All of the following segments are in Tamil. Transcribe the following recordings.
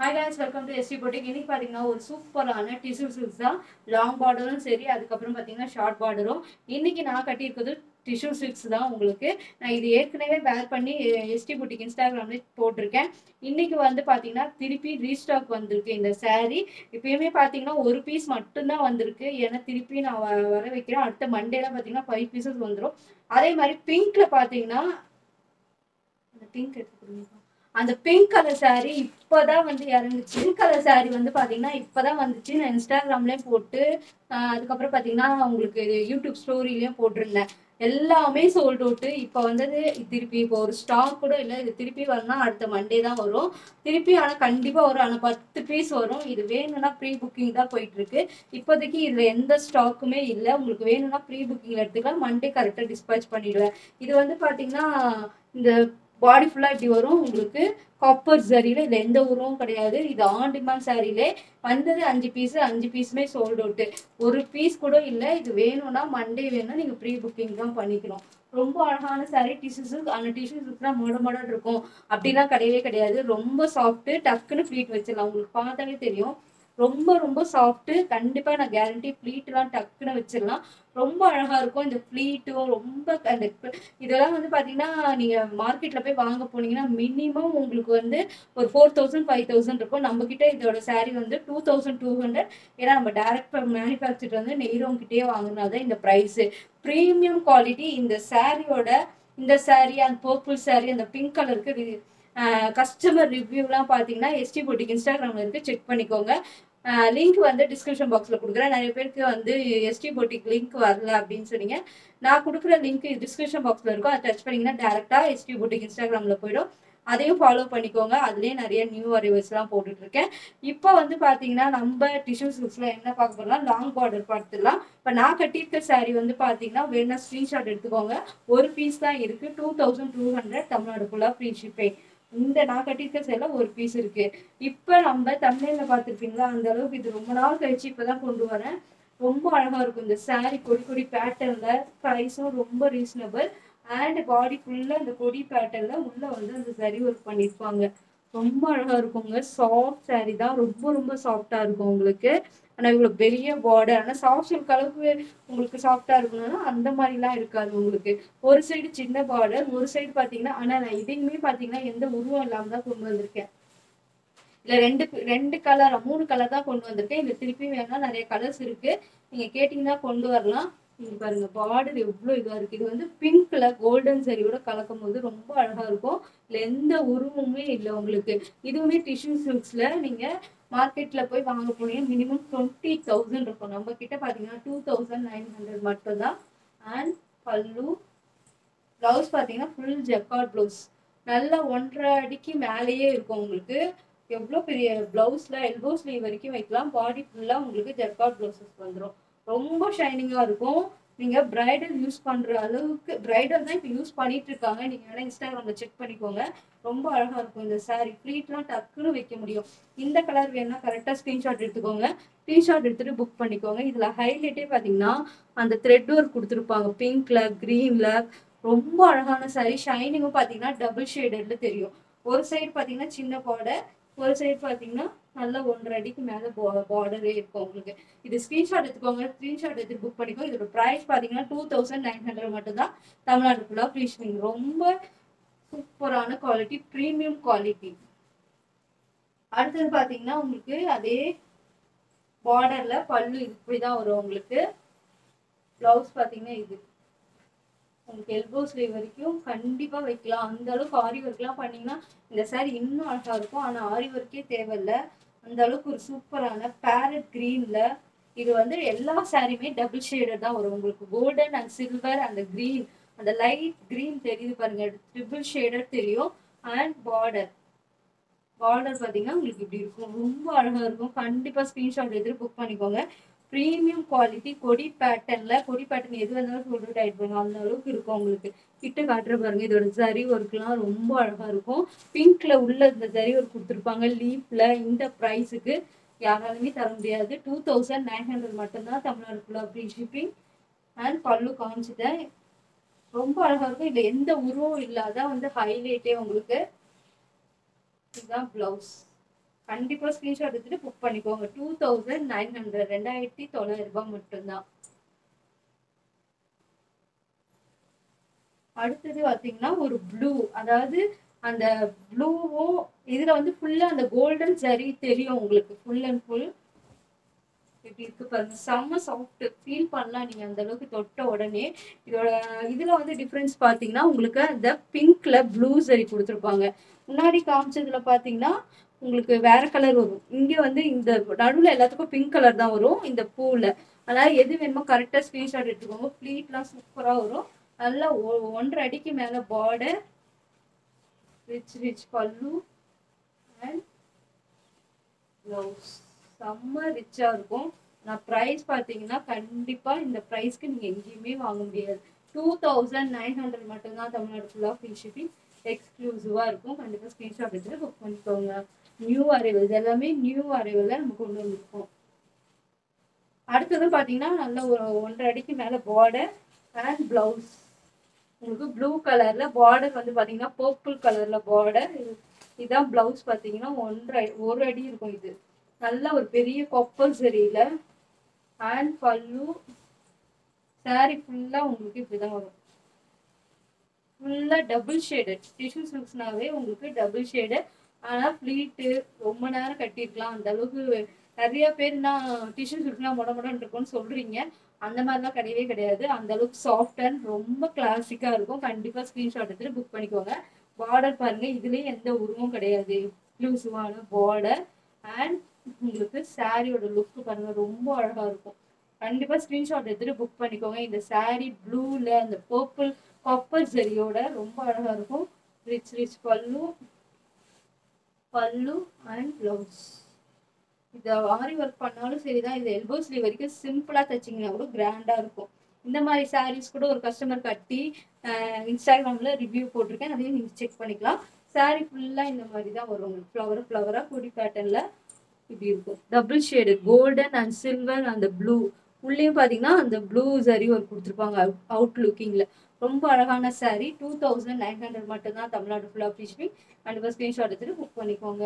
hi guys welcome to ST boutique இன்னைக்கு பார்த்தீங்கன்னா ஒரு சூப்பரான டிஷ்யூ சில்க்ஸ் தான் லாங் பார்டரும் சரி அதுக்கப்புறம் பார்த்தீங்கன்னா ஷார்ட் பார்டரும் இன்னைக்கு நான் கட்டியிருக்கிறது டிஷ்யூ சில்க்ஸ் தான் உங்களுக்கு நான் இது ஏற்கனவே வேர் பண்ணி எஸ்டி புட்டிக் இன்ஸ்டாகிராம்ல போட்டிருக்கேன் இன்னைக்கு வந்து பார்த்தீங்கன்னா திருப்பி ரீஸ்டாக் வந்திருக்கு இந்த saree இப்பயுமே பார்த்தீங்கன்னா ஒரு பீஸ் மட்டும்தான் வந்திருக்கு ஏன்னா திருப்பி நான் வ- வர வைக்கிறேன் அடுத்த மண்டேல பார்த்தீங்கன்னா ஃபைவ் பீசஸ் வந்துடும் அதே மாதிரி பிங்க்ல பார்த்தீங்கன்னா அந்த பிங்க் எடுத்து கொடுங்க அந்த பிங்க் கலர் saree இப்போதான் வந்து இறங்குச்சு பிங்க் கலர் saree வந்து பாத்தீங்கன்னா இப்போதான் வந்துச்சு நான் இன்ஸ்டாகிராம்லயும் போட்டு ஆஹ் அதுக்கப்புறம் பாத்தீங்கன்னா உங்களுக்கு யூடியூப் ஸ்டோரிலையும் போட்டிருந்தேன் எல்லாமே சோல்ட் அவுட்டு இப்போ வந்தது திருப்பி இப்போ ஒரு ஸ்டாக் கூட இல்லை இது திருப்பி வரணும் அடுத்த மண்டே தான் வரும் திருப்பி ஆனால் கண்டிப்பாக வரும் ஆனால் பத்து பீஸ் வரும் இது வேணும்னா ப்ரீ புக்கிங் தான் போயிட்டு இருக்கு இப்போதைக்கு இதில் எந்த ஸ்டாக்குமே இல்லை உங்களுக்கு வேணும்னா ப்ரீ புக்கிங் எடுத்துக்கலாம் மண்டே கரெக்டாக டிஸ்பேச் பண்ணிடுவேன் இது வந்து பார்த்தீங்கன்னா இந்த பாடி ஃபுல்லாக இப்படி வரும் உங்களுக்கு காப்பர் சரியில் இதில் எந்த உருவம் கிடையாது இது ஆன் டிமாண்ட் சாரிலே வந்தது அஞ்சு பீஸு அஞ்சு பீஸுமே சோல்ட் அவுட்டு ஒரு பீஸ் கூட இல்லை இது வேணும்னா மண்டே வேணும்னா நீங்கள் ப்ரீ புக்கிங் தான் பண்ணிக்கணும் ரொம்ப அழகான saree டிஷ்யூஸு அந்த டிஷ்யூஸ்லாம் மொட மொடன்னு இருக்கும் அப்படிலாம் கிடையவே கிடையாது ரொம்ப சாஃப்ட்டு டக்குன்னு ஃப்ளீட் வச்சிடலாம் உங்களுக்கு பார்த்தாலே தெரியும் ரொம்ப ரொம்ப சாஃப்ட்டு கண்டிப்பாக நான் கேரண்டி ஃப்ளீட்லாம் டக்குன்னு வச்சிடலாம் ரொம்ப அழகாக இருக்கும் இந்த ஃப்ளீட்டும் ரொம்ப அந்த இதெல்லாம் வந்து பார்த்தீங்கன்னா நீங்கள் மார்க்கெட்டில் போய் வாங்க போனீங்கன்னா மினிமம் உங்களுக்கு வந்து ஒரு ஃபோர் தௌசண்ட் ஃபைவ் தௌசண்ட் இருக்கும் நம்ம கிட்ட இதோட saree வந்து டூ தௌசண்ட் டூ ஹண்ட்ரட் ஏன்னா நம்ம டேரக்ட் மேனுஃபேக்சர் வந்து நெய்றவங்கிட்டே வாங்கினா தான் இந்த ப்ரைஸு ப்ரீமியம் குவாலிட்டி இந்த சாரியோட இந்த saree அந்த பர்பிள் saree அந்த பிங்க் கலருக்கு கஸ்டமர் ரிவ்யூலாம் பார்த்தீங்கன்னா எஸ்டி போட்டிக் இன்ஸ்டாகிராமில் இருக்குது செக் பண்ணிக்கோங்க லிங்க் வந்து டிஸ்கிரிப்ஷன் பாக்ஸில் கொடுக்குறேன் நிறைய பேருக்கு வந்து எஸ்டி போட்டிக் லிங்க் வரல அப்படின்னு சொன்னீங்க நான் கொடுக்குற லிங்க் டிஸ்கிரிப்ஷன் பாக்ஸில் இருக்கும் அதை டச் பண்ணிங்கன்னா டேரெக்டாக எஸ்டி போட்டிக் இன்ஸ்டாகிராமில் போயிடும் அதையும் ஃபாலோ பண்ணிக்கோங்க அதுலேயே நிறைய நியூ அரைவல்ஸ்லாம் போட்டுட்டு இருக்கேன் இப்போ வந்து பார்த்தீங்கன்னா நம்ம டிஷ்யூ சில்க்ஸில் என்ன பார்க்க போகிறோம்னா லாங் பார்டர் பார்த்துடலாம் இப்போ நான் கட்டியிருக்க saree வந்து பார்த்தீங்கன்னா வேணா ஸ்க்ரீன்ஷாட் எடுத்துக்கோங்க ஒரு பீஸ் தான் இருக்குது two thousand two hundred Tamil Nadu ஃபுல்லாக ஃப்ரீ ஷிப்பிங் இந்த நான் கட்டியிருக்க சேல ஒரு பீஸ் இருக்கு இப்போ நம்ம தமிழ்ல பார்த்துருப்பீங்களா அந்த அளவுக்கு இது ரொம்ப நாள் கழிச்சு இப்பதான் கொண்டு வரேன் ரொம்ப அழகா இருக்கும் இந்த saree கொடி கொடி பேட்டர்ன்ல ப்ரைஸும் ரொம்ப ரீசனபிள் அண்ட் பாடி ஃபுல்லா இந்த கொடி பேட்டர்ன்ல உள்ள வந்து அந்த சரி ஒர்க் பண்ணியிருப்பாங்க ரொம்ப அழகா இருக்குங்க சாஃப்ட் saree தான் ரொம்ப ரொம்ப சாஃப்டா இருக்கும் உங்களுக்கு ஆனா இவ்வளவு பெரிய பார்டர் ஆனா சாஃப்ட் சில்க் அளவுக்கு உங்களுக்கு சாஃப்டா இருக்கணும்னா அந்த மாதிரிலாம் இருக்காது உங்களுக்கு ஒரு சைடு சின்ன பார்டர் ஒரு சைடு பாத்தீங்கன்னா ஆனா நான் இதையுமே பாத்தீங்கன்னா எந்த உருவம் இல்லாம தான் கொண்டு வந்திருக்கேன் இல்ல ரெண்டு ரெண்டு கலர் மூணு கலர் தான் கொண்டு வந்திருக்கேன் இதுல திருப்பி வேணா நிறைய கலர்ஸ் இருக்கு நீங்க கேட்டீங்கன்னா கொண்டு வரலாம் இங்க பாருங்க பார்டர் எவ்வளவு இதா இருக்கு இது வந்து பிங்க்ல கோல்டன் சரியோட கலக்கும் போது ரொம்ப அழகா இருக்கும் இதுல எந்த உருவமுமே இல்லை உங்களுக்கு இதுவுமே டிஷ்யூ சில்க்ஸ்ல நீங்க மார்க்கெட்ல போய் வாங்க போனீங்க மினிமம் டுவெண்ட்டி தௌசண்ட் இருக்கும் நம்ம கிட்ட பாத்தீங்கன்னா டூ தௌசண்ட் நைன் ஹண்ட்ரட் மட்டும் தான் அண்ட் பல்லு ப்ளவுஸ் பார்த்தீங்கன்னா ஃபுல் ஜெக்கார்ட் ப்ளவுஸ் நல்லா ஒன்றரை அடிக்கு மேலேயே இருக்கும் உங்களுக்கு எவ்வளோ பெரிய ப்ளவுஸில் எல்போ ஸ்லீவ் வரைக்கும் வைக்கலாம் பாடி ஃபுல்லாக உங்களுக்கு ஜெக்கார்ட் ப்ளவுசஸ் வந்துடும் ரொம்ப ஷைனிங்காக இருக்கும் நீங்கள் பிரைடல் யூஸ் பண்ணுற அளவுக்கு பிரைடல் தான் இப்போ யூஸ் பண்ணிட்டு இருக்காங்க நீங்கள் வேணால் இன்ஸ்டாகிராமில் செக் பண்ணிக்கோங்க ரொம்ப அழகாக இருக்கும் இந்த saree ஃப்ளீட்லாம் டக்குன்னு வைக்க முடியும் இந்த கலர் வேணா கரெக்டாக ஸ்க்ரீன்ஷாட் எடுத்துக்கோங்க ஸ்க்ரீன்ஷாட் எடுத்துட்டு புக் பண்ணிக்கோங்க இதில் ஹைலைட்டே பார்த்தீங்கன்னா அந்த த்ரெட் ஒர்க் கொடுத்துருப்பாங்க பிங்க்ல க்ரீன்ல ரொம்ப அழகான saree ஷைனிங்கும் பார்த்தீங்கன்னா டபுள் ஷேடட்ல தெரியும் ஒரு சைடு பார்த்தீங்கன்னா சின்ன பார்டர் ஒரு சைடு பார்த்தீங்கன்னா நல்லா ஒன்றரை அடிக்கு மேலே பார்டரே இருக்கும் உங்களுக்கு இது ஸ்க்ரீன்ஷாட் எடுத்துக்கோங்க ஸ்க்ரீன்ஷாட் எடுத்து புக் பண்ணிக்கோங்க இதோட ப்ரைஸ் பார்த்தீங்கன்னா டூ தௌசண்ட் நைன் ஹண்ட்ரட் மட்டும் தான் தமிழ்நாடு ஃபுல்லாக ஃப்ரீ ஷிப்பிங் ரொம்ப சூப்பரான குவாலிட்டி ப்ரீமியம் குவாலிட்டி அடுத்தது பார்த்தீங்கன்னா உங்களுக்கு அதே பார்டர்ல பல்லு இப்படி தான் வரும் உங்களுக்கு ப்ளவுஸ் பார்த்தீங்கன்னா இது உங்களுக்கு எல்போ ஸ்லீவ் வரைக்கும் கண்டிப்பா வைக்கலாம் அந்த அளவுக்கு ஆரி ஒர்க்லாம் பண்ணீங்கன்னா இந்த saree இன்னும் அழகா இருக்கும் ஆனா ஆரி ஒர்க்கே தேவையில்ல அந்த அளவுக்கு ஒரு சூப்பரான பேரட் கிரீன்ல இது வந்து எல்லா சாரியுமே டபுள் ஷேடட் தான் வரும் உங்களுக்கு கோல்டன் அண்ட் சில்வர் அந்த கிரீன் அந்த லைட் கிரீன் தெரியுது பாருங்க ட்ரிபிள் ஷேடட் தெரியும் அண்ட் பார்டர் பார்டர் பார்த்தீங்கன்னா உங்களுக்கு இப்படி இருக்கும் ரொம்ப அழகா இருக்கும் கண்டிப்பா ஸ்க்ரீன்ஷாட் எடுத்து புக் பண்ணிக்கோங்க ப்ரீமியம் குவாலிட்டி கொடி பேட்டர்ன்ல கொடி பேட்டர்ன் எது வந்தாலும் சொல்லிட்டு ஆயிடுவாங்க அந்த அளவுக்கு இருக்கும் உங்களுக்கு கிட்ட காட்டுற பாருங்க இதோட ஜரி ஒர்க்லாம் ரொம்ப அழகா இருக்கும் பிங்க்ல உள்ள இந்த ஜரி ஒர்க் கொடுத்துருப்பாங்க லீஃப்ல இந்த ப்ரைஸுக்கு யாராலுமே தர முடியாது டூ தௌசண்ட் நைன் ஹண்ட்ரட் மட்டும்தான் தமிழ்நாடு ஃபுல்லாக ஃப்ரீ ஷிப்பிங் அண்ட் பல்லு காமிச்சிட்டேன் ரொம்ப அழகா இருக்கும் இதுல எந்த உருவம் இல்லாத வந்து ஹைலைட்டே உங்களுக்கு இதுதான் பிளவுஸ் கண்டிப்பாக ஸ்க்ரீன்ஷாட் எடுத்துட்டு புக் பண்ணிக்கோங்க டூ தௌசண்ட் நைன் ஹண்ட்ரட் ரெண்டாயிரத்தி தொள்ளாயிரம் ரூபாய் மட்டும்தான் அடுத்தது பார்த்தீங்கன்னா ஒரு ப்ளூ அதாவது அந்த ப்ளூவும் இதில் வந்து ஃபுல்லாக அந்த கோல்டன் சரி தெரியும் உங்களுக்கு ஃபுல் அண்ட் ஃபுல் இப்படி இருக்கு பாருங்க செம்ம சாஃப்ட் ஃபீல் பண்ணலாம் நீங்க அந்த அளவுக்கு தொட்ட உடனே இதோட இதுல வந்து டிஃபரன்ஸ் பாத்தீங்கன்னா உங்களுக்கு அந்த பிங்க்ல ப்ளூ சரி கொடுத்துருப்பாங்க முன்னாடி காமிச்சதுல பாத்தீங்கன்னா உங்களுக்கு வேற கலர் வரும் இங்க வந்து இந்த நடுவுல எல்லாத்துக்கும் பிங்க் கலர் தான் வரும் இந்த பூவில் அதனால எது வேணுமோ கரெக்டாக ஸ்க்ரீன்ஷாட் எடுத்துக்கோங்க ப்ளீட்லாம் சூப்பராக வரும் நல்லா ஒ- ஒன்றரை அடிக்கு மேலே border rich rich pallu and blouse செம்ம ரிச்சாக இருக்கும் நான் ப்ரைஸ் பார்த்தீங்கன்னா கண்டிப்பாக இந்த ப்ரைஸ்க்கு நீங்கள் எங்கேயுமே வாங்க முடியாது டூ தௌசண்ட் நைன் ஹண்ட்ரட் மட்டும்தான் தமிழ்நாடு ஃபுல்லாக ஃப்ரீ ஷிப்பிங் எக்ஸ்க்ளூசிவாக இருக்கும் கண்டிப்பாக ஸ்க்ரீன்ஷாட் எடுத்துட்டு புக் பண்ணிக்கோங்க நியூ அரைவல் இது எல்லாமே நியூ அரைவலில் நம்ம கொண்டு வந்திருக்கோம் அடுத்தது பார்த்தீங்கன்னா நல்ல ஒரு ஒன்றரை அடிக்கு மேலே பார்டர் அண்ட் ப்ளவுஸ் உங்களுக்கு ப்ளூ கலரில் பார்டர் வந்து பார்த்தீங்கன்னா பர்பிள் கலரில் பார்டர் இதுதான் ப்ளவுஸ் பார்த்தீங்கன்னா ஒன்றரை ஒரு அடி இருக்கும் இது நல்ல ஒரு பெரிய கொப்பல் சரியில் ஹேண்ட் பல்லு saree ஃபுல்லாக உங்களுக்கு இப்படி தான் வரும் ஃபுல்லாக டபுள் ஷேடு டிஷ்யூ சில்க்ஸ்னாவே உங்களுக்கு டபுள் ஷேடு ஆனால் ஃப்ளீட்டு ரொம்ப நேரம் கட்டியிருக்கலாம் அந்த அளவுக்கு நிறைய பேர் நான் டிஷ்யூ சில்க்னா மொட மொடன்னு இருக்கும்னு சொல்கிறீங்க அந்த மாதிரிலாம் கிடையவே கிடையாது அந்த அளவுக்கு சாஃப்ட் அண்ட் ரொம்ப கிளாசிக்காக இருக்கும் கண்டிப்பாக ஸ்க்ரீன்ஷாட் எடுத்துட்டு புக் பண்ணிக்கோங்க பார்டர் பாருங்க இதுலேயே எந்த உருவம் கிடையாது எக்ஸ்க்ளூசிவான பார்டர் அண்ட் உங்களுக்கு சாரியோட லுக்கு பாருங்க ரொம்ப அழகா இருக்கும் கண்டிப்பா ஸ்கிரீன்ஷாட் எடுத்துட்டு புக் பண்ணிக்கோங்க இந்த saree ப்ளூல அந்த பர்பிள் காப்பர் ஜரியோட ரொம்ப அழகா இருக்கும் ரிச் ரிச் பல்லு பல்லு அண்ட் ப்ளவுஸ் இதை ஆரி ஒர்க் பண்ணாலும் சரிதான் இது எல்போ ஸ்லீவ் வரைக்கும் சிம்பிளா தைச்சிங்கன்னா கூட கிராண்டா இருக்கும் இந்த மாதிரி சாரீஸ் கூட ஒரு கஸ்டமர் கட்டி இன்ஸ்டாகிராம்ல ரிவ்யூ போட்டிருக்கேன் அதையும் நீங்க செக் பண்ணிக்கலாம் saree ஃபுல்லா இந்த மாதிரி தான் வரும் உங்களுக்கு ஃப்ளவர் ஃப்ளவரா கொடி பேட்டர்ன்ல இப்படி இருக்கும் double shade golden and silver அந்த ப்ளூ உள்ளேயும் பார்த்தீங்கன்னா அந்த ப்ளூ சரி ஒரு கொடுத்துருப்பாங்க அவுட் லுக்கிங்கில் ரொம்ப அழகான saree two thousand nine hundred மட்டும்தான் தமிழ்நாடு ஃபுல்லாக ஃப்ரீ ஷிப்பிங் கண்டிப்பாக ஸ்க்ரீன்ஷாட் எடுத்துட்டு புக் பண்ணிக்கோங்க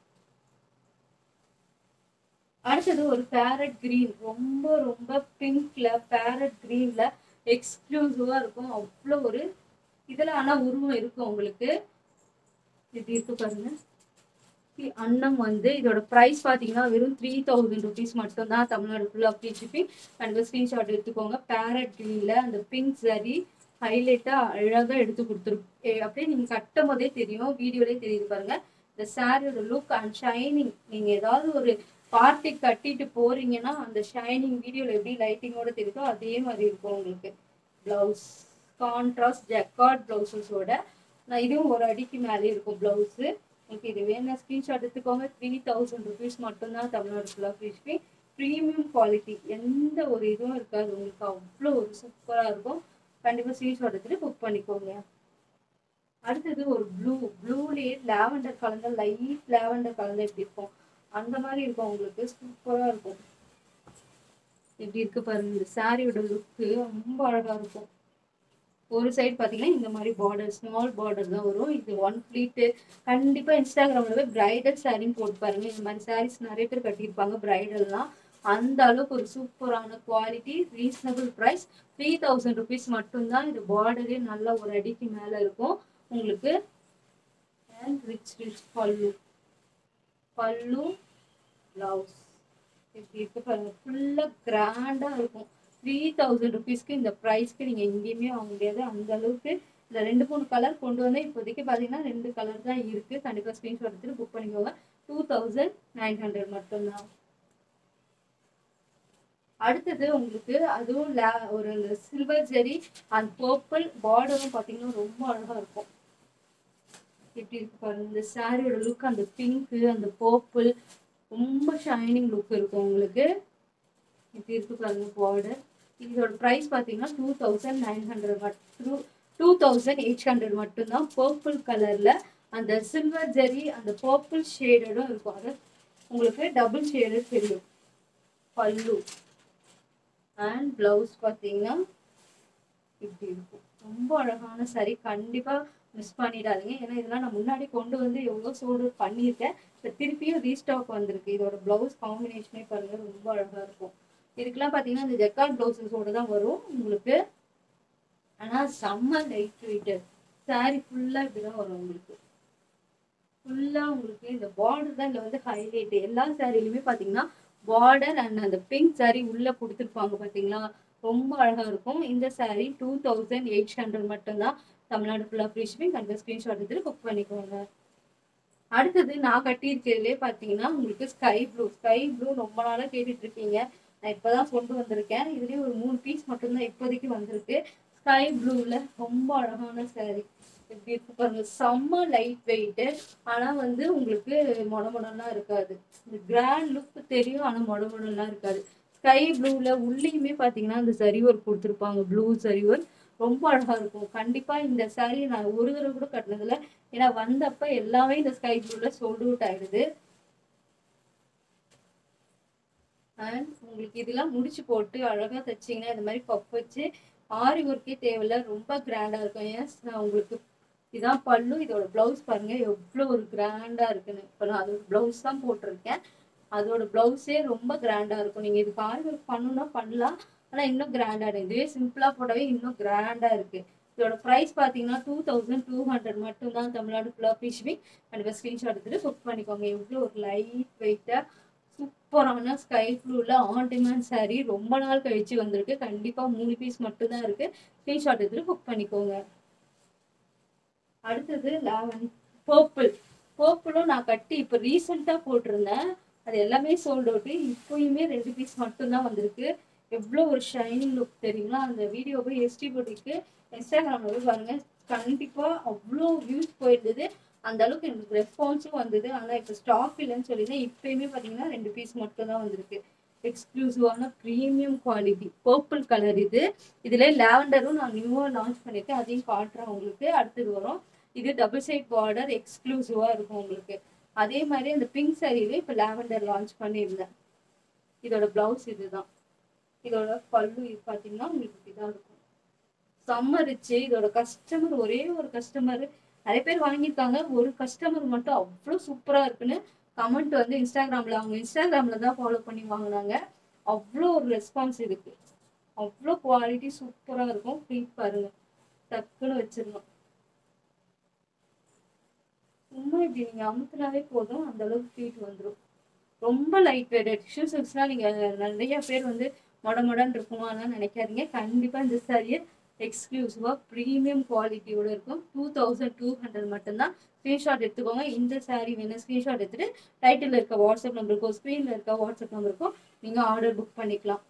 அடுத்தது ஒரு பேரட் கிரீன் ரொம்ப ரொம்ப பிங்க்ல பேரட் கிரீன்ல எக்ஸ்க்ளூசிவா இருக்கும் அவ்வளோ ஒரு இதுல ஆனா உருவம் இருக்கும் உங்களுக்கு இப்படி இருக்கு பாருங்க இ- அன்னம் வந்து இதோட ப்ரைஸ் பார்த்தீங்கன்னா வெறும் த்ரீ தௌசண்ட் ருபீஸ் மட்டும்தான் தமிழ்நாடு ஃபுல்லாக ஃப்ரீ ஷிப்பிங் கண்டிப்பாக ஸ்க்ரீன்ஷாட் எடுத்துக்கோங்க பேரட் க்ரீனில் அந்த பிங்க் சரி ஹைலைட்டாக அழகாக எடுத்து கொடுத்துரு ஏ, அப்படியே நீங்கள் கட்டும் போதே தெரியும் வீடியோலேயே தெரியுது பாருங்க இந்த சாரியோட லுக் அண்ட் ஷைனிங் நீங்கள் ஏதாவது ஒரு பார்ட்டி கட்டிட்டு போறீங்கன்னா அந்த ஷைனிங் வீடியோவில் எப்படி லைட்டிங்கோட தெரியுதோ அதே மாதிரி இருக்கும் உங்களுக்கு ப்ளவுஸ் கான்ட்ராஸ்ட் ஜக்கார்ட் ப்ளவுசஸோட நான் இதுவும் ஒரு அடிக்கு மேலே இருக்கும் ப்ளவுஸு உங்களுக்கு இது வேணும் ஸ்க்ரீன்ஷாட் எடுத்துக்கோங்க த்ரீ தௌசண்ட் ருபீஸ் மட்டும்தான் தமிழ்நாடு ஃபுல்லாக ஃப்ரீ ஷிப்பிங் ப்ரீமியம் குவாலிட்டி எந்த ஒரு இதுவும் இருக்காது உங்களுக்கு அவ்வளோ ஒரு சூப்பராக இருக்கும் கண்டிப்பாக ஸ்க்ரீன்ஷாட் எடுத்துட்டு புக் பண்ணிக்கோங்க அடுத்தது ஒரு ப்ளூ ப்ளூலேயே லாவெண்டர் கலந்த லைட் லாவெண்டர் கலந்த எப்படி இருக்கும் அந்த மாதிரி இருக்கும் உங்களுக்கு சூப்பராக இருக்கும் எப்படி இருக்கு பாருங்க இந்த சாரியோட லுக்கு ரொம்ப அழகா இருக்கும் ஒரு சைடு பார்த்தீங்கன்னா இந்த மாதிரி பார்டர் ஸ்மால் பார்டர் தான் வரும் இது ஒன் ஃப்ளீட்டு கண்டிப்பாக இன்ஸ்டாகிராமில் போய் பிரைடல் சாரின்னு போட்டு பாருங்க இந்த மாதிரி சாரீஸ் நிறைய பேர் கட்டியிருப்பாங்க பிரைடல்லாம் அந்த அளவுக்கு ஒரு சூப்பரான quality reasonable price three thousand rupees மட்டும்தான் இது பார்டரே நல்ல ஒரு அடிக்கு மேலே இருக்கும் உங்களுக்கு அண்ட் ரிச் ரிச் பல்லு பல்லு ப்ளவுஸ் இப்படி இருக்கு பாருங்க ஃபுல்லாக கிராண்டாக இருக்கும் த்ரீ தௌசண்ட் ருபீஸ்க்கு இந்த ப்ரைஸ்க்கு நீங்கள் எங்கேயுமே வாங்க முடியாது அந்த அளவுக்கு இந்த ரெண்டு மூணு கலர் கொண்டு வந்தால் இப்போதைக்கு பார்த்தீங்கன்னா ரெண்டு கலர் தான் இருக்குது கண்டிப்பாக ஸ்க்ரீன்ஷாட் எடுத்துட்டு புக் பண்ணிக்கோங்க டூ தௌசண்ட் நைன் ஹண்ட்ரட் மட்டும்தான் அடுத்தது உங்களுக்கு அதுவும் la- ஒரு இந்த சில்வர் ஜெரி அண்ட் பர்பிள் பார்டரும் பார்த்தீங்கன்னா ரொம்ப அழகாக இருக்கும் எப்படி இருக்கு பாருங்க இந்த சாரியோட லுக் அந்த பிங்க்கு அந்த பர்பிள் ரொம்ப ஷைனிங் லுக் இருக்கும் உங்களுக்கு இப்படி இருக்கு பாருங்க பார்டர் இதோட ப்ரைஸ் பார்த்தீங்கன்னா டூ தௌசண்ட் நைன் ஹண்ட்ரட் மட்டும் டூ தௌசண்ட் எயிட் ஹண்ட்ரட் மட்டும்தான் பர்பிள் கலரில் அந்த சில்வர் ஜெரி அந்த பர்பிள் ஷேடடும் இருக்கும் அது உங்களுக்கு டபுள் ஷேடு தெரியும் பல்லு அண்ட் ப்ளவுஸ் பார்த்தீங்கன்னா இப்படி இருக்கும் ரொம்ப அழகான saree கண்டிப்பாக மிஸ் பண்ணிடாதீங்க ஏன்னா இதெல்லாம் நான் முன்னாடி கொண்டு வந்து எவ்வளோ சோல்டு பண்ணியிருக்கேன் இப்போ திருப்பியும் ரீஸ்டாக் வந்திருக்கு இதோட ப்ளவுஸ் காம்பினேஷனே பாருங்க ரொம்ப அழகாக இருக்கும் இதுக்கெல்லாம் பார்த்தீங்கன்னா இந்த ஜெக்கார்ட் ப்ளவுசஸோட தான் வரும் உங்களுக்கு ஆனால் செம்ம லைட் வெயிட்டட் சாரி ஃபுல்லாக இப்படி தான் வரும் உங்களுக்கு ஃபுல்லாக உங்களுக்கு இந்த பார்டர் தான் இதில் வந்து ஹைலைட் எல்லா சாரிலையுமே பார்த்தீங்கன்னா பார்டர் அண்ட் அந்த பிங்க் சாரி உள்ளே கொடுத்துருப்பாங்க பார்த்தீங்களா ரொம்ப அழகாக இருக்கும் இந்த sari two thousand eight hundred மட்டும்தான் தமிழ்நாடு ஃபுல்லாக ஃப்ரீ ஷிப்பிங் கண்டிப்பாக ஸ்க்ரீன்ஷாட் எடுத்துட்டு புக் பண்ணிக்கோங்க அடுத்தது நான் கட்டியிருக்கிறதுலே பார்த்தீங்கன்னா உங்களுக்கு ஸ்கை ப்ளூ ஸ்கை ப்ளூ ரொம்ப நாளாக கேட்டுட்டு இருக்கீங்க நான் இப்போ தான் கொண்டு வந்திருக்கேன் இதுலேயே ஒரு மூணு பீஸ் மட்டும்தான் இப்போதைக்கு வந்திருக்கு ஸ்கை ப்ளூவில் ரொம்ப அழகான saree எப்படி இருக்கு பாருங்க செம்ம லைட் வெயிட்டு ஆனால் வந்து உங்களுக்கு மொட மொடலாம் இருக்காது இந்த கிராண்ட் லுக் தெரியும் ஆனால் மொட மொடலாம் இருக்காது ஸ்கை ப்ளூவில் உள்ளேயுமே பார்த்தீங்கன்னா அந்த சரி ஒர்க் கொடுத்துருப்பாங்க ப்ளூ சரி ஒர்க் ரொம்ப அழகாக இருக்கும் கண்டிப்பாக இந்த saree நான் ஒரு தடவை கூட கட்டினதில்ல ஏன்னா வந்தப்ப எல்லாமே இந்த ஸ்கை ப்ளூவில் சோல்ட் அவுட் ஆயிடுது அண்ட் உங்களுக்கு இதெல்லாம் முடிச்சு போட்டு அழகாக தைச்சிங்கன்னா இந்த மாதிரி பப் வச்சு ஆரி ஒர்க்கே தேவையில்ல ரொம்ப கிராண்டாக இருக்கும் ஏன் நான் உங்களுக்கு இதான் பல்லு இதோட ப்ளவுஸ் பாருங்க எவ்வளோ ஒரு கிராண்டாக இருக்குன்னு இப்போ நான் அதோட ப்ளவுஸ் தான் போட்டிருக்கேன் அதோட ப்ளவுஸே ரொம்ப கிராண்டாக இருக்கும் நீங்கள் இதுக்கு ஆரி ஒர்க் பண்ணணும்னா பண்ணலாம் ஆனால் இன்னும் கிராண்டாக இதுவே சிம்பிளாக போடவே இன்னும் கிராண்டாக இருக்குது இதோட ப்ரைஸ் பார்த்தீங்கன்னா டூ தௌசண்ட் டூ ஹண்ட்ரட் மட்டும் தான் தமிழ்நாடு ஃபுல்லாக ஃப்ரீ ஷிப்பிங் கண்டிப்பாக ஸ்க்ரீன்ஷாட் எடுத்துகிட்டு புக் பண்ணிக்கோங்க எவ்வளோ ஒரு லைட் வெயிட்டாக சூப்பரான ஸ்கை ப்ளூவில் ஆன் டிமாண்ட் saree ரொம்ப நாள் கழிச்சு வந்திருக்கு கண்டிப்பாக மூணு பீஸ் மட்டும்தான் இருக்குது ஸ்க்ரீன்ஷாட் எடுத்துகிட்டு புக் பண்ணிக்கோங்க அடுத்தது லெவன் பர்பிள் பர்பிளும் நான் கட்டி இப்போ ரீசெண்டாக போட்டிருந்தேன் அது எல்லாமே சோல்ட் அவுட்டு இப்போயுமே ரெண்டு பீஸ் மட்டும்தான் வந்திருக்கு எவ்வளோ ஒரு ஷைனிங் லுக் தெரியுங்களா அந்த வீடியோ போய் எஸ்டி போட்டிக்கு இன்ஸ்டாகிராமில் போய் பாருங்கள் கண்டிப்பாக அவ்வளோ வியூஸ் போயிருந்தது அந்த அளவுக்கு எனக்கு ரெஸ்பான்ஸும் வந்தது ஆனால் இப்போ ஸ்டாக் இல்லைன்னு சொல்லியிருந்தேன் இப்போயுமே பார்த்தீங்கன்னா ரெண்டு பீஸ் மட்டும் தான் வந்திருக்கு எக்ஸ்க்ளூசிவான ப்ரீமியம் குவாலிட்டி பர்பிள் கலர் இது இதில் லாவெண்டரும் நான் நியூவாக லான்ச் பண்ணியிருக்கேன் அதையும் காட்டுறேன் உங்களுக்கு அடுத்தது வரும் இது டபுள் சைட் பார்டர் எக்ஸ்க்ளூசிவாக இருக்கும் உங்களுக்கு அதே மாதிரி அந்த பிங்க் சாரியிலே இப்போ லாவெண்டர் லான்ச் பண்ணியிருந்தேன் இதோட ப்ளவுஸ் இதுதான் இதோட பல்லு இது பார்த்தீங்கன்னா உங்களுக்கு இப்படிதான் இருக்கும் செம்ம ரிச்சு இதோட கஸ்டமர் ஒரே ஒரு கஸ்டமர் நிறைய பேர் வாங்கியிருக்காங்க ஒரு கஸ்டமர் மட்டும் அவ்வளோ சூப்பராக இருக்குன்னு கமெண்ட் வந்து இன்ஸ்டாகிராமில் அவங்க இன்ஸ்டாகிராமில் தான் ஃபாலோ பண்ணி வாங்கினாங்க அவ்வளோ ஒரு ரெஸ்பான்ஸ் இருக்கு அவ்வளோ குவாலிட்டி சூப்பராக இருக்கும் ப்ளீட் பாருங்க டக்குன்னு வச்சிடணும் சும்மா இப்படி நீங்கள் அமுத்துனாவே போதும் அந்த அளவுக்கு ப்ளீட் வந்துடும் ரொம்ப லைட் வெயிட் டிஷ்யூ சில்க்ஸ்லாம் நீங்கள் நிறைய பேர் வந்து மொட மொடன்னு இருக்குமான்னு நினைக்காதீங்க கண்டிப்பாக இந்த சாரியை எக்ஸ்க்ளூசிவாக ப்ரீமியம் குவாலிட்டியோட இருக்கும் டூ தௌசண்ட் டூ ஹண்ட்ரட் மட்டும்தான் ஸ்க்ரீன்ஷாட் எடுத்துக்கோங்க இந்த saree வேணும் ஸ்க்ரீன்ஷாட் எடுத்துட்டு டைட்டில் இருக்க வாட்ஸ்அப் நம்பருக்கும் ஸ்க்ரீனில் இருக்க வாட்ஸ்அப் நம்பருக்கும் நீங்கள் ஆர்டர் புக் பண்ணிக்கலாம்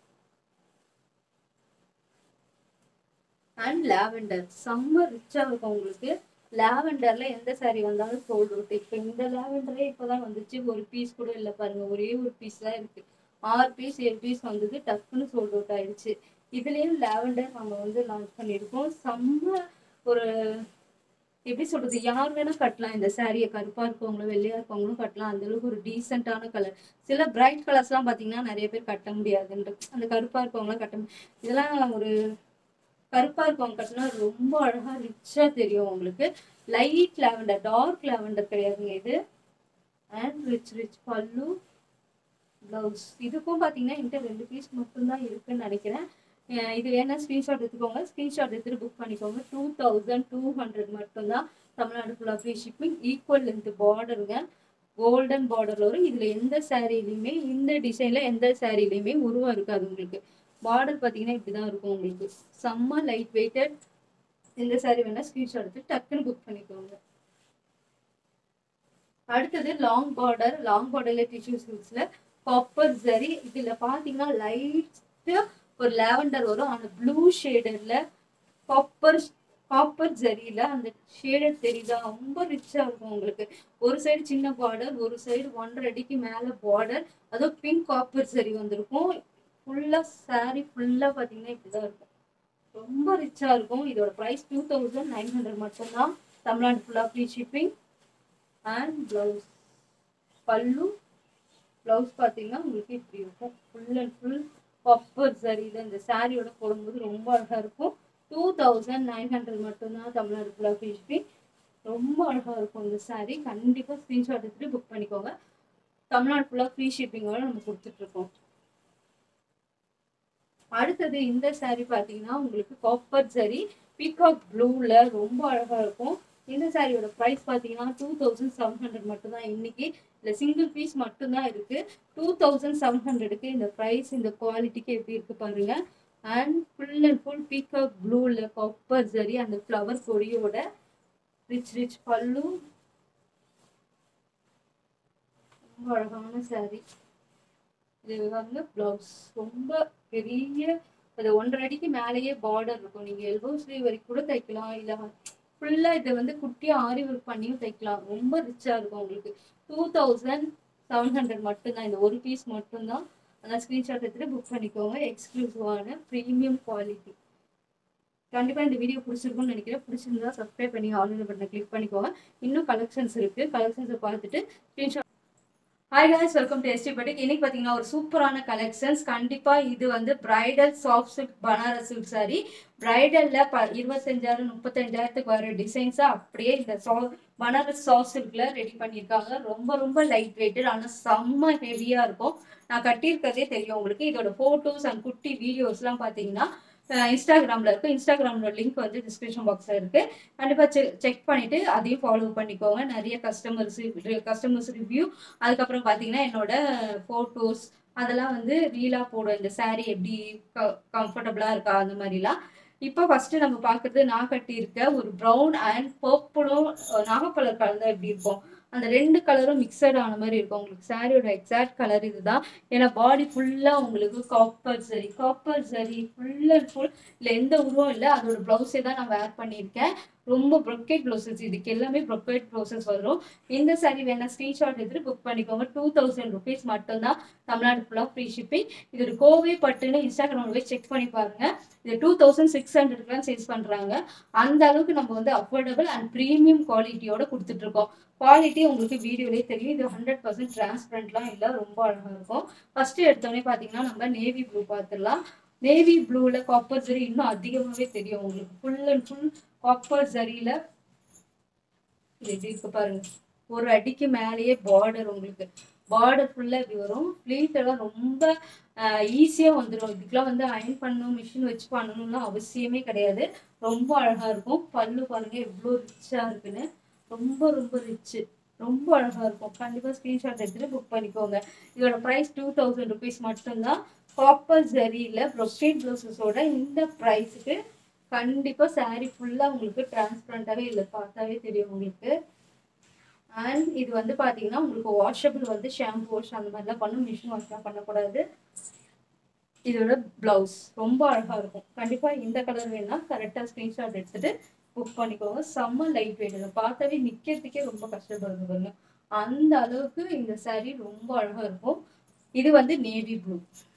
அண்ட் லாவெண்டர் செம்ம ரிச்சாக இருக்கும் உங்களுக்கு லாவெண்டர்ல எந்த saree வந்தாலும் சோல்ட் அவுட் இப்போ இந்த லாவெண்டரே இப்போதான் வந்துச்சு ஒரு பீஸ் கூட இல்லை பாருங்க ஒரே ஒரு பீஸ் தான் இருக்கு ஆறு பீஸ் ஏழு பீஸ் வந்தது டக்குன்னு சோல்ட் அவுட் ஆயிடுச்சு இதுலேயும் லாவெண்டர் நம்ம வந்து லான்ச் பண்ணியிருக்கோம் செம்ம ஒரு எப்படி சொல்றது யார் வேணா கட்டலாம் இந்த சாரியை கருப்பா இருக்கவங்களும் வெள்ளையா இருக்கவங்களும் கட்டலாம் அந்த அளவுக்கு ஒரு டீசென்டான கலர் சில பிரைட் கலர்ஸ்லாம் பார்த்தீங்கன்னா நிறைய பேர் கட்ட முடியாதுன்ற அந்த கருப்பா இருக்கவங்களாம் கட்ட மு- இதெல்லாம் ஒரு கருப்பா இருக்கவங்க கட்டினா ரொம்ப அழகா ரிச்சா தெரியும் உங்களுக்கு லைட் லாவெண்டர் டார்க் லாவெண்டர் கிடையாதுங்க இது and rich rich pallu blouse இதுக்கும் பார்த்தீங்கன்னா என்கிட்ட ரெண்டு பீஸ் மட்டும்தான் இருக்குன்னு நினைக்கிறேன் அஹ் இது வேணா ஸ்க்ரீன்ஷாட் எடுத்துக்கோங்க ஸ்க்ரீன்ஷாட் எடுத்துட்டு புக் பண்ணிக்கோங்க டூ தௌசண்ட் டூ ஹண்ட்ரட் மட்டும்தான் தமிழ்நாடு ஃபுல்லாக ஃப்ரீ ஷிப்பிங் ஈக்குவல் லென்த் பார்டருங்க கோல்டன் பார்டர் வரும் இதில் எந்த சாரீலையுமே இந்த டிசைனில் எந்த சாரீலையுமே உருவம் இருக்காது உங்களுக்கு பார்டர் பார்த்தீங்கன்னா இப்படி தான் இருக்கும் உங்களுக்கு செம்ம லைட் வெயிட்டட் இந்த saree வேணா ஸ்க்ரீன்ஷாட் எடுத்து டக்குன்னு புக் பண்ணிக்கோங்க அடுத்தது லாங் பார்டர் லாங் பார்டர்ல டிஷ்யூ சில்க்ஸ்ல காப்பர் ஜரி இதுல பாத்தீங்கன்னா லைட் ஒரு லாவெண்டர் வரும் அந்த ப்ளூ ஷேடர்ல காப்பர் காப்பர் ஜரியில அந்த ஷேடர் தெரியுதா ரொம்ப ரிச்சா இருக்கும் உங்களுக்கு ஒரு சைடு சின்ன பார்டர் ஒரு சைடு ஒன்றரை அடிக்கு மேல பார்டர் அதுவும் பிங்க் காப்பர் ஜரி வந்திருக்கும் ஃபுல்லா saree ஃபுல்லா பாத்தீங்கன்னா இப்படிதான் இருக்கும் ரொம்ப ரிச்சா இருக்கும் இதோட price two thousand nine hundred மட்டும்தான் தமிழ்நாடு ஃபுல்லா free shipping and blouse pallu blouse பார்த்தீங்கன்னா உங்களுக்கு இப்படி இருக்கும் ஃபுல் அண்ட் ஃபுல் பப்பர் சரியில் இந்த சாரியோட போடும்போது ரொம்ப அழகாக இருக்கும் டூ தௌசண்ட் நைன் ஹண்ட்ரட் மட்டும்தான் தமிழ்நாடு ஃபுல்லாக ஃப்ரீ ஷிப்பிங் ரொம்ப அழகா இருக்கும் இந்த saree கண்டிப்பா ஸ்கிரீன்ஷாட் எடுத்துட்டு புக் பண்ணிக்கோங்க தமிழ்நாடு ஃபுல்லா ஃப்ரீ ஷிப்பிங்கோட நம்ம கொடுத்துட்டு இருக்கோம் அடுத்தது இந்த saree பாத்தீங்கன்னா உங்களுக்கு காப்பர் சரி பீகாக் ப்ளூல ரொம்ப அழகா இருக்கும் இந்த சாரியோட ப்ரைஸ் பார்த்தீங்கன்னா டூ தௌசண்ட் செவன் ஹண்ட்ரட் மட்டும்தான் இன்னைக்கு இந்த சிங்கிள் பீஸ் மட்டும்தான் இருக்கு டூ தௌசண்ட் செவன் ஹண்ட்ரடுக்கு இந்த ப்ரைஸ் இந்த குவாலிட்டிக்கு எப்படி இருக்கு பாருங்க and full and full peacock ப்ளூல காப்பர் சரி அந்த ஃப்ளவர் கொடியோட ரிச் ரிச் பல்லு ரொம்ப அழகான saree இது வந்து ப்ளவுஸ் ரொம்ப பெரிய அது ஒன்றரை அடிக்கு மேலேயே பார்டர் இருக்கும் நீங்க எல்போ ஸ்லீவ் வரைக்கும் கூட தைக்கலாம் இல்ல ஃபுல்லா இதை வந்து குட்டியா ஆரி ஒர்க் பண்ணியும் தைக்கலாம் ரொம்ப ரிச்சா இருக்கும் உங்களுக்கு டூ தௌசண்ட் செவன் ஹண்ட்ரட் மட்டும்தான் இந்த ஒரு பீஸ் மட்டும்தான் ஆனால் ஸ்க்ரீன்ஷாட் எடுத்துட்டு புக் பண்ணிக்கோங்க எக்ஸ்க்ளூசிவான ப்ரீமியம் குவாலிட்டி கண்டிப்பா இந்த வீடியோ பிடிச்சிருக்கும்னு நினைக்கிறேன் பிடிச்சிருந்தா சப்ஸ்கிரைப் பண்ணி ஆன்லைன் பட்டனை கிளிக் பண்ணிக்கோங்க இன்னும் கலெக்ஷன்ஸ் இருக்கு கலெக்ஷன்ஸை பார்த்துட்டு screenshot hi guys welcome to ST boutique இன்னைக்கு பார்த்தீங்கன்னா ஒரு சூப்பரான கலெக்ஷன்ஸ் கண்டிப்பா இது வந்து bridal soft silk Banaras silk sari பிரைடல்ல ப இருபத்தஞ்சாயிரம் முப்பத்தஞ்சாயிரத்துக்கு வர டிசைன்ஸை அப்படியே இந்த சா பனாரஸ் சாஃப்ட் சில்க்ல ரெடி பண்ணியிருக்காங்க ரொம்ப ரொம்ப லைட் வெயிட்டட் ஆனால் செம்ம ஹெவியா இருக்கும் நான் கட்டியிருக்கிறதே தெரியும் உங்களுக்கு இதோட ஃபோட்டோஸ் அண்ட் குட்டி வீடியோஸ்லாம் பார்த்தீங்கன்னா இன்ஸ்டாகிராமில் இருக்கு இன்ஸ்டாகிராமோட லிங்க் வந்து டிஸ்கிரிப்ஷன் பாக்ஸில் இருக்கு கண்டிப்பாக செக் செக் பண்ணிட்டு அதையும் ஃபாலோ பண்ணிக்கோங்க நிறைய கஸ்டமர்ஸ் கஸ்டமர்ஸ் ரிவ்யூ அதுக்கப்புறம் பார்த்தீங்கன்னா என்னோட ஃபோட்டோஸ் அதெல்லாம் வந்து ரீலாக போடும் இந்த saree எப்படி கம்ஃபர்டபுளாக இருக்கா அந்த மாதிரிலாம் இப்போ ஃபர்ஸ்ட் நம்ம பார்க்கறது நான் கட்டியிருக்க ஒரு ப்ரௌன் அண்ட் பர்பிளும் நாகப்பழம் கலந்தா எப்படி இருக்கும் அந்த ரெண்டு கலரும் மிக்சட் ஆன மாதிரி இருக்கும் உங்களுக்கு சாரியோட எக்ஸாக்ட் கலர் இதுதான் ஏன்னா பாடி ஃபுல்லாக உங்களுக்கு காப்பர் சரி காப்பர் சரி ஃபுல் அண்ட் ஃபுல் இல்லை எந்த உருவம் இல்லை அதோட ப்ளவுஸே தான் நான் வேர் பண்ணியிருக்கேன் ரொம்ப ப்ரொக்கேட் ப்ளவுசஸ் இதுக்கு எல்லாமே ப்ரொக்கேட் ப்ளவுசஸ் வரும் இந்த saree வேணா ஸ்க்ரீன்ஷாட் எடுத்துட்டு புக் பண்ணிக்கோங்க டூ தௌசண்ட் ருபீஸ் மட்டும்தான் தமிழ்நாடு ஃபுல்லாக ஃப்ரீ ஷிப்பிங் இது ஒரு கோவை பட்டுன்னு இன்ஸ்டாகிராமில் போய் செக் பண்ணி பாருங்க இது டூ தௌசண்ட் சிக்ஸ் ஹண்ட்ரட்லாம் சேல்ஸ் பண்ணுறாங்க அந்த அளவுக்கு நம்ம வந்து அஃபோர்டபுள் அண்ட் ப்ரீமியம் குவாலிட்டியோட கொடுத்துட்டு இருக்கோம் குவாலிட்டி உங்களுக்கு வீடியோலேயே தெரியும் இது ஹண்ட்ரட் பர்சன்ட் டிரான்ஸ்பரண்ட்லாம் இல்லை ரொம்ப அழகாக இருக்கும் ஃபர்ஸ்ட் எடுத்தோடனே பார்த்தீங்கன்னா நம்ம நேவி ப்ளூ பார்த்துடலாம் நேவி ப்ளூவில் காப்பர் ஜரி இன்னும் அதிகமாகவே தெரியும் உங்களுக்கு ஃபுல் அண்ட் ஃபுல் காப்பர் ஜரியில் இது எப்படி இருக்கு பாருங்க ஒரு அடிக்கு மேலேயே பார்டர் உங்களுக்கு பார்டர் ஃபுல்லாக இப்படி வரும் ஃப்ளீட் எல்லாம் ரொம்ப ஈஸியாக வந்துடும் இதுக்கெல்லாம் வந்து அயன் பண்ணணும் மிஷின் வச்சு பண்ணணும்லாம் அவசியமே கிடையாது ரொம்ப அழகாக இருக்கும் பல்லு பாருங்க எவ்வளோ ரிச்சாக இருக்குன்னு ரொம்ப ரொம்ப ரிச்சு ரொம்ப அழகாக இருக்கும் கண்டிப்பாக ஸ்க்ரீன்ஷாட் எடுத்துட்டு புக் பண்ணிக்கோங்க இதோட ப்ரைஸ் டூ தௌசண்ட் ருபீஸ் மட்டும்தான் காப்பர் ஜரியில் ப்ரொக்கேட் ப்ளவுசஸோட இந்த ப்ரைஸுக்கு கண்டிப்பாக saree ஃபுல்லாக உங்களுக்கு டிரான்ஸ்பரண்ட்டாகவே இல்லை பார்த்தாவே தெரியும் உங்களுக்கு அண்ட் இது வந்து பார்த்தீங்கன்னா உங்களுக்கு வாஷபிள் வந்து ஷாம்பு வாஷ் அந்த மாதிரிலாம் பண்ணும் மிஷின் வாஷ்லாம் பண்ணக்கூடாது இதோட ப்ளவுஸ் ரொம்ப அழகாக இருக்கும் கண்டிப்பாக இந்த கலர் வேணா கரெக்டாக ஸ்க்ரீன்ஷாட் எடுத்துட்டு புக் பண்ணிக்கோங்க செம்ம லைட் வெயிட் இதை பார்த்தாவே நிற்கிறதுக்கே ரொம்ப கஷ்டப்படுது பாருங்க அந்த அளவுக்கு இந்த saree ரொம்ப அழகாக இருக்கும் இது வந்து நேவி ப்ளூ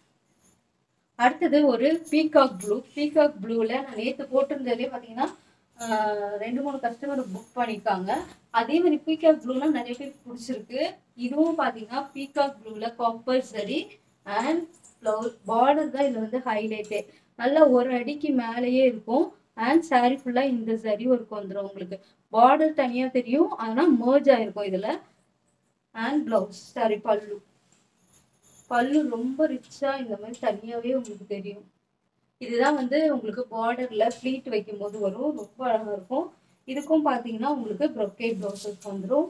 அடுத்தது ஒரு பீகாக் ப்ளூ பீகாக் ப்ளூவில் நான் நேற்று போட்டிருந்ததுலேயே பார்த்தீங்கன்னா ஆஹ், ரெண்டு மூணு கஸ்டமர் புக் பண்ணியிருக்காங்க அதே மாதிரி பீகாக் ப்ளூலாம் நிறைய பேருக்கு பிடிச்சிருக்கு இதுவும் பார்த்தீங்கன்னா பீகாக் ப்ளூவில் காப்பர் சரி அண்ட் ப்ளவுஸ் பார்டர் தான் இதில் வந்து ஹைலைட்டே நல்லா ஒரு அடிக்கு மேலேயே இருக்கும் அண்ட் saree ஃபுல்லாக இந்த சரி ஒர்க் வந்துடும் உங்களுக்கு பார்டர் தனியாக தெரியும் ஆனால் merge ஆயிருக்கும் இதில் அண்ட் ப்ளவுஸ் சாரி பல்லு பல்லு ரொம்ப ரிச்சா இந்த மாதிரி தனியாவே உங்களுக்கு தெரியும் இதுதான் வந்து உங்களுக்கு பார்டர்ல ஃப்ளீட் வைக்கும் போது வரும் ரொம்ப அழகா இருக்கும் இதுக்கும் பாத்தீங்கன்னா உங்களுக்கு ப்ரொக்கேட் ப்ளவுசஸ் வந்துடும்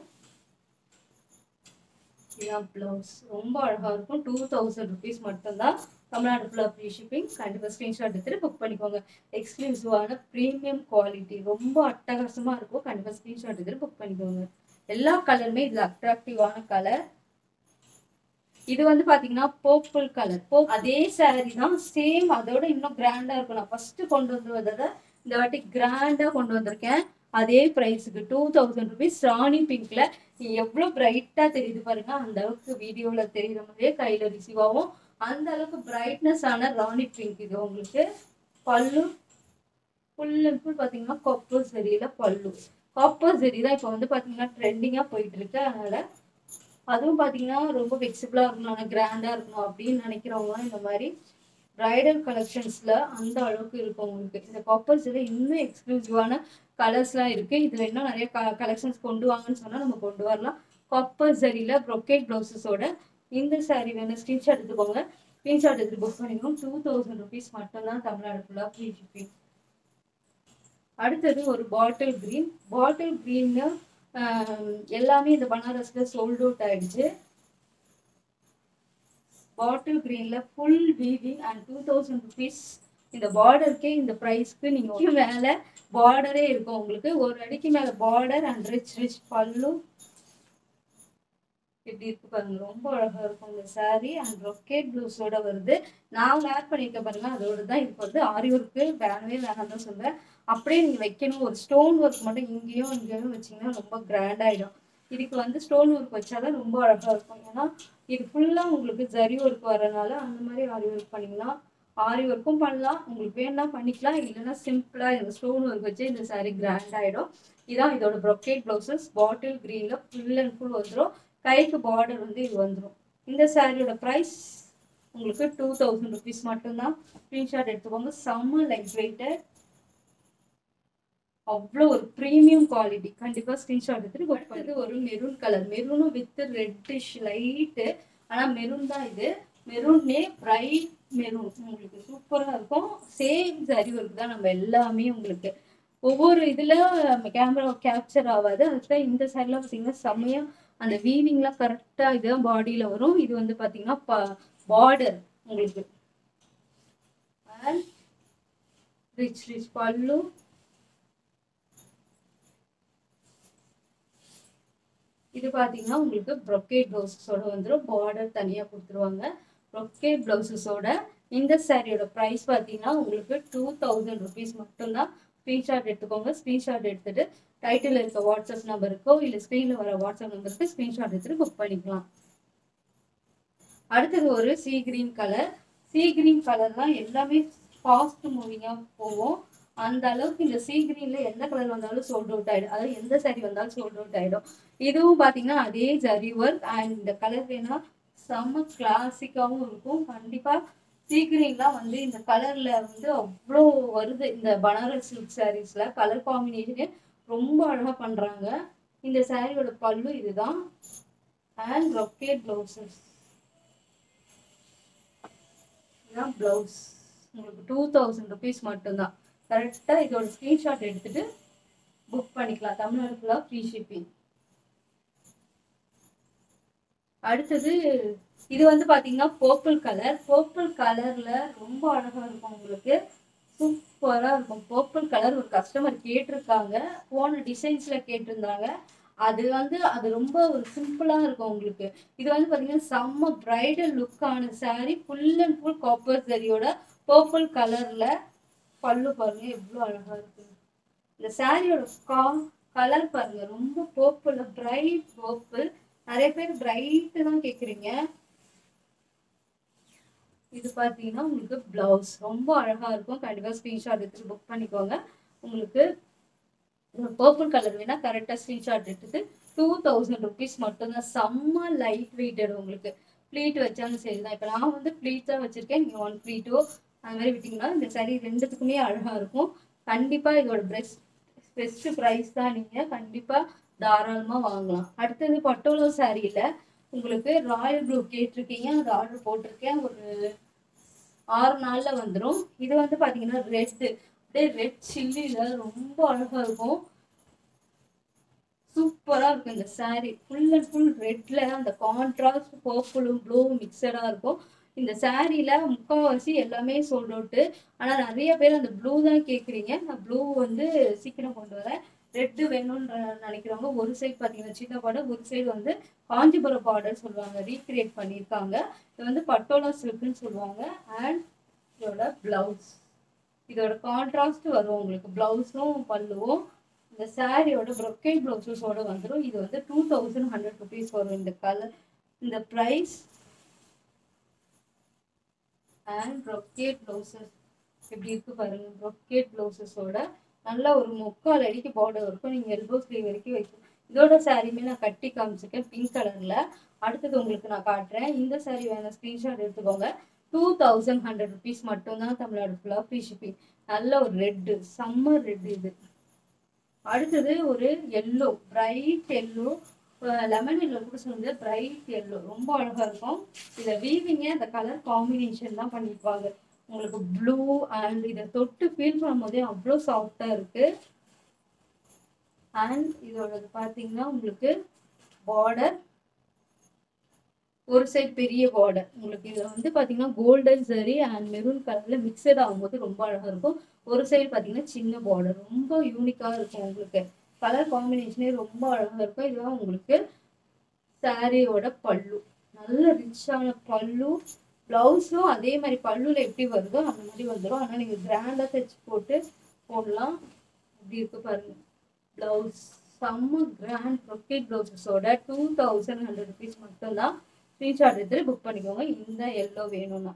இதான் ப்ளவுஸ் ரொம்ப அழகா இருக்கும் டூ தௌசண்ட் ருபீஸ் மட்டும்தான் தமிழ்நாடு ஃபுல்லாக ஃப்ரீ ஷிப்பிங் கண்டிப்பாக ஸ்க்ரீன்ஷாட் எடுத்துட்டு புக் பண்ணிக்கோங்க எக்ஸ்க்ளூசிவான ப்ரீமியம் குவாலிட்டி ரொம்ப அட்டகாசமா இருக்கும் கண்டிப்பாக ஸ்க்ரீன்ஷாட் எடுத்துட்டு புக் பண்ணிக்கோங்க எல்லா கலருமே இதுல அட்ராக்டிவான கலர் இது வந்து பாத்தீங்கன்னா பர்பிள் கலர் போ அதே saree தான் சேம் அதோட இன்னும் கிராண்டா இருக்கும் நான் ஃபர்ஸ்ட் கொண்டு வந்து வந்ததை இந்த வாட்டி கிராண்டா கொண்டு வந்திருக்கேன் அதே ப்ரைஸுக்கு டூ தௌசண்ட் ருபீஸ் ராணி பிங்க்ல எவ்வளவு பிரைட்டா தெரியுது பாருங்க அந்த அளவுக்கு வீடியோல தெரியுற மாதிரியே கையில ரிசீவ் ஆகும் அந்த அளவுக்கு பிரைட்னஸ் ஆன ராணி பிங்க் இது உங்களுக்கு பல்லு ஃபுல் அண்ட் ஃபுல் பாத்தீங்கன்னா கொப்பர் சரியில பல்லு காப்பர் சரி தான் இப்போ வந்து பாத்தீங்கன்னா ட்ரெண்டிங்கா போயிட்டு இருக்கு அதனால அதுவும் பாத்தீங்கன்னா ரொம்ப ஃபிளெக்சிபிளா இருக்கணும் ஆனால் கிராண்டா இருக்கணும் அப்படின்னு நினைக்கிறவங்க இந்த மாதிரி பிரைடல் கலெக்ஷன்ஸ்ல அந்த அளவுக்கு இருக்கும் உங்களுக்கு இந்த காப்பர்ஸ்ல இன்னும் எக்ஸ்க்ளூசிவான கலர்ஸ்லாம் இருக்கு இதுல இன்னும் நிறைய கலெக்ஷன்ஸ் கொண்டு வாங்கன்னு சொன்னா நம்ம கொண்டு வரலாம் காப்பர் சரியில ப்ரொக்கேட் ப்ளவுசஸோட இந்த saree வேணும் ஸ்க்ரீன்ஷாட் எடுத்துக்கோங்க ஸ்க்ரீன்ஷாட் எடுத்து புக் பண்ணிக்கணும் டூ தௌசண்ட் ருபீஸ் மட்டும்தான் தமிழ்நாடு ஃபுல்லாக ஃப்ரீ ஷிப்பிங் அடுத்தது ஒரு பாட்டில் க்ரீன் பாட்டில் க்ரீன்னு எல்லாமே இந்த பனாரஸ்ல சோல்ட் அவுட் ஆயிடுச்சு பாட்டில் க்ரீன்ல full weaving and two thousand rupees இந்த பார்டருக்கே இந்த ப்ரைஸ்க்கு நீங்க மேல பார்டரே இருக்கும் உங்களுக்கு ஒரு அடிக்கு மேல பார்டர் அண்ட் ரிச் ரிச் பல்லு இப்படி இருக்கு பாருங்க ரொம்ப அழகா இருக்கும் இந்த saree அண்ட் ரொக்கேட் ப்ளூஸோட வருது நான் வேர் பண்ணியிருக்க பாருங்க அதோட தான் இதுக்கு வந்து ஆரி ஒர்க்கு வேணவே வேணாம் தான் சொல்லுவேன் அப்படியே நீங்க வைக்கணும் ஒரு ஸ்டோன் ஒர்க் மட்டும் இங்கேயும் இங்கேயும் வச்சீங்கன்னா ரொம்ப கிராண்ட் ஆயிடும் இதுக்கு வந்து ஸ்டோன் ஒர்க் வச்சாதான் ரொம்ப அழகா இருக்கும் ஏன்னா இது ஃபுல்லா உங்களுக்கு ஜரி ஒர்க் வரனால அந்த மாதிரி ஆரி ஒர்க் பண்ணிக்கலாம் ஆரி ஒர்க்கும் பண்ணலாம் உங்களுக்கு வேணா பண்ணிக்கலாம் இல்லைன்னா சிம்பிளா இந்த ஸ்டோன் ஒர்க் வச்சு இந்த saree கிராண்ட் ஆயிடும் இதான் இதோட ப்ரொக்கேட் ப்ளவுசஸ் பாட்டில் க்ரீன்ல ஃபுல் அண்ட் ஃபுல் வந்துடும் கைக்கு பார்டர் வந்து இது வந்துடும் இந்த சாரியோட ப்ரைஸ் உங்களுக்கு டூ தௌசண்ட் ருபீஸ் மட்டும்தான் ஸ்க்ரீன்ஷாட் எடுத்துக்கோங்க செம்ம லைட் வெயிட்டட் அவ்வளோ ஒரு ப்ரீமியம் குவாலிட்டி கண்டிப்பாக ஸ்க்ரீன்ஷாட் எடுத்துட்டு பட் வந்து ஒரு மெரூன் கலர் மெரூனும் வித் ரெட்டிஷ் லைட்டு ஆனால் மெரூன் தான் இது மெரூன்னே பிரைட் மெரூன் உங்களுக்கு சூப்பராக இருக்கும் சேம் சரி ஒர்க் தான் நம்ம எல்லாமே உங்களுக்கு ஒவ்வொரு இதில் கேமரா கேப்சர் ஆகாது அதுக்கு இந்த சைடில் பார்த்தீங்கன்னா செம்மையாக அந்த வீவிங்லாம் கரெக்டாக இதுதான் பாடியில் வரும் இது வந்து பார்த்தீங்கன்னா பார்டர் உங்களுக்கு அண்ட் ரிச் ரிச் பல்லு இது பார்த்தீங்கன்னா உங்களுக்கு ப்ரொக்கேட் ப்ளவுசஸோட வந்துடும் பார்டர் தனியாக கொடுத்துருவாங்க ப்ரொக்கேட் ப்ளவுசஸோட இந்த சாரியோட ப்ரைஸ் பார்த்தீங்கன்னா உங்களுக்கு டூ தௌசண்ட் ருபீஸ் மட்டும்தான் ஸ்க்ரீன்ஷாட் எடுத்துக்கோங்க ஸ்க்ரீன்ஷாட் எடுத்துட்டு டைட்டில் இருக்க வாட்ஸ்அப் நம்பருக்கோ இல்லை ஸ்க்ரீனில் வர வாட்ஸ்அப் நம்பருக்கு ஸ்க்ரீன்ஷாட் எடுத்துட்டு புக் பண்ணிக்கலாம் அடுத்தது ஒரு sea green colour sea green கலர்லாம் எல்லாமே ஃபாஸ்ட் மூவிங்காக போகும் அந்த அளவுக்கு இந்த சீ கிரீன்ல எந்த கலர் வந்தாலும் சோல்ட் அவுட் ஆயிடும் அதாவது எந்த saree வந்தாலும் சோல்ட் அவுட் ஆயிடும் இதுவும் பார்த்தீங்கன்னா அதே ஜரி ஒர்க் அண்ட் இந்த கலர் வேணா செம்ம கிளாசிக்காவும் இருக்கும் கண்டிப்பா சீ கிரீன்லாம் வந்து இந்த கலர்ல வந்து அவ்வளோ வருது இந்த பனாரஸ் சில்க் சாரீஸ்ல கலர் காம்பினேஷனே ரொம்ப அழகா பண்றாங்க இந்த சாரியோட பல்லு இதுதான் அண்ட் ரொக்கேட் ப்ளவுசஸ் இதுதான் ப்ளவுஸ் உங்களுக்கு டூ தௌசண்ட் ருபீஸ் மட்டும்தான் கரெக்டாக இதோட ஸ்க்ரீன்ஷாட் எடுத்துட்டு புக் பண்ணிக்கலாம் தமிழ்நாடு ஃபுல்லாக ஃப்ரீ ஷிப்பிங் அடுத்தது இது வந்து பாத்தீங்கன்னா பர்பிள் கலர் பர்பிள் கலர்ல ரொம்ப அழகா இருக்கும் உங்களுக்கு சூப்பரா இருக்கும் பர்பிள் கலர் ஒரு கஸ்டமர் கேட்டிருக்காங்க போன டிசைன்ஸ்ல கேட்டிருந்தாங்க அது வந்து அது ரொம்ப ஒரு சிம்பிளா இருக்கும் உங்களுக்கு இது வந்து பாத்தீங்கன்னா செம்ம பிரைடல் லுக்கான saree full and full copper சரியோட பர்பிள் கலர்ல பல்லு பாருங்க எவ்வளவு அழகா இருக்கு இந்த சாரியோட கா கலர் பாருங்க ரொம்ப பர்பிள் பிரைட் பர்பிள் நிறைய பேர் பிரைட் தான் கேக்குறீங்க இது பார்த்தீங்கன்னா உங்களுக்கு பிளவுஸ் ரொம்ப அழகா இருக்கும் கண்டிப்பா ஸ்க்ரீன்ஷாட் எடுத்து புக் பண்ணிக்கோங்க உங்களுக்கு பர்பிள் கலர் வேணா கரெக்டா ஸ்க்ரீன்ஷாட் எடுத்துட்டு டூ தௌசண்ட் ருபீஸ் மட்டும்தான் செம்ம லைட் வெயிட்டட் உங்களுக்கு ப்ளீட் வச்சாலும் சரி தான் இப்போ நான் வந்து ப்ளீட் தான் வச்சிருக்கேன் நீங்கள் ஒன் ப்ளீட்டோ அந்த மாதிரி விட்டீங்கன்னா இந்த சரி ரெண்டுத்துக்குமே அழகா இருக்கும் கண்டிப்பா இதோட பெஸ்ட் பெஸ்ட் ப்ரைஸ் தான் நீங்க கண்டிப்பா தாராளமா வாங்கலாம் அடுத்தது பட்டோலோ சாரியில உங்களுக்கு ராயல் ப்ளூ கேட்டிருக்கீங்க அது ஆர்டர் போட்டிருக்கேன் ஒரு ஆறு நாள்ல வந்துடும் இது வந்து பாத்தீங்கன்னா ரெட் அப்படியே ரெட் சில்லில ரொம்ப அழகா இருக்கும் சூப்பரா இருக்கும் இந்த saree ஃபுல் அண்ட் ஃபுல் ரெட்ல அந்த கான்ட்ராஸ்ட் பர்பிளும் ப்ளூவும் மிக்சடா இருக்கும் இந்த சாரியில முக்கால்வாசி எல்லாமே சோல்ட் அவுட்டு ஆனா நிறைய பேர் அந்த ப்ளூ தான் கேக்குறீங்க நான் ப்ளூ வந்து சீக்கிரம் கொண்டு வரேன் ரெட்டு வேணும்னு நினைக்கிறவங்க ஒரு சைடு பார்த்தீங்கன்னா சின்ன பார்டர் ஒரு சைடு வந்து காஞ்சிபுரம் பார்டர் சொல்லுவாங்க ரீக்ரியேட் பண்ணியிருக்காங்க இது வந்து பட்டோலா சில்க்னு சொல்லுவாங்க அண்ட் இதோட பிளவுஸ் இதோட கான்ட்ராஸ்ட் வரும் உங்களுக்கு பிளவுஸும் பல்லுவும் இந்த சாரியோட ப்ரொக்கேட் பிளவுஸஸோட வந்துடும் இது வந்து டூ தௌசண்ட் ஹண்ட்ரட் ருபீஸ் வரும் இந்த கலர் இந்த ப்ரைஸ் அண்ட் ப்ரொக்கேட் பிளவுசஸ் எப்படி இருக்கு பாருங்க ப்ரொக்கேட் பிளவுசஸோட நல்ல ஒரு முக்கால் அடிக்கு பார்டர் இருக்கும் நீங்க எல்போ ஸ்லீவ் வரைக்கும் வைக்கும் இதோட சாரியுமே நான் கட்டி காமிச்சிருக்கேன் பிங்க் கலர்ல அடுத்தது உங்களுக்கு நான் காட்டுறேன் இந்த சாரி வேணும் ஸ்க்ரீன்ஷாட் எடுத்துக்கோங்க டூ தௌசண்ட் ஹண்ட்ரட் ருபீஸ் மட்டும்தான் தமிழ்நாடு ஃபுல்லாக ஃப்ரீ ஷிப்பிங் நல்ல ஒரு ரெட்டு சம்மர் ரெட் இது அடுத்தது ஒரு yellow bright yellow lemon yellow கூட சொல்லுங்க பிரைட் எல்லோ ரொம்ப அழகா இருக்கும் இதை வீவிங்க அந்த கலர் காம்பினேஷன் தான் பண்ணியிருப்பாங்க உங்களுக்கு ப்ளூ அண்ட் இதை தொட்டு ஃபீல் பண்ணும்போதே அவ்வளோ சாஃப்டா இருக்கு அண்ட் இதோடது பார்த்தீங்கன்னா உங்களுக்கு பார்டர் ஒரு சைடு பெரிய பார்டர் உங்களுக்கு இதில் வந்து பார்த்தீங்கன்னா கோல்டன் சரி அண்ட் மெரூன் கலரில் மிக்சட் ஆகும்போது ரொம்ப அழகாக இருக்கும் ஒரு சைடு பார்த்தீங்கன்னா சின்ன பார்டர் ரொம்ப யூனிக்காக இருக்கும் உங்களுக்கு கலர் காம்பினேஷனே ரொம்ப அழகாக இருக்கும் இதுதான் உங்களுக்கு சாரியோட பல்லு நல்ல ரிச்சான பல்லு ப்ளவுஸும் அதே மாதிரி பல்லுல எப்படி வருதோ அந்த மாதிரி வந்துடும் ஆனால் நீங்கள் கிராண்டாக தைச்சு போட்டு போடலாம் இப்படி இருக்கு பாருங்க ப்ளவுஸ் செம்ம கிராண்ட் ப்ரொக்கேட் ப்ளவுஸஸோட டூ தௌசண்ட் ஹண்ட்ரட் ருபீஸ் மட்டும்தான் ஸ்க்ரீன்ஷாட் எடுத்து புக் பண்ணிக்கோங்க இந்த எல்லோ வேணும்னா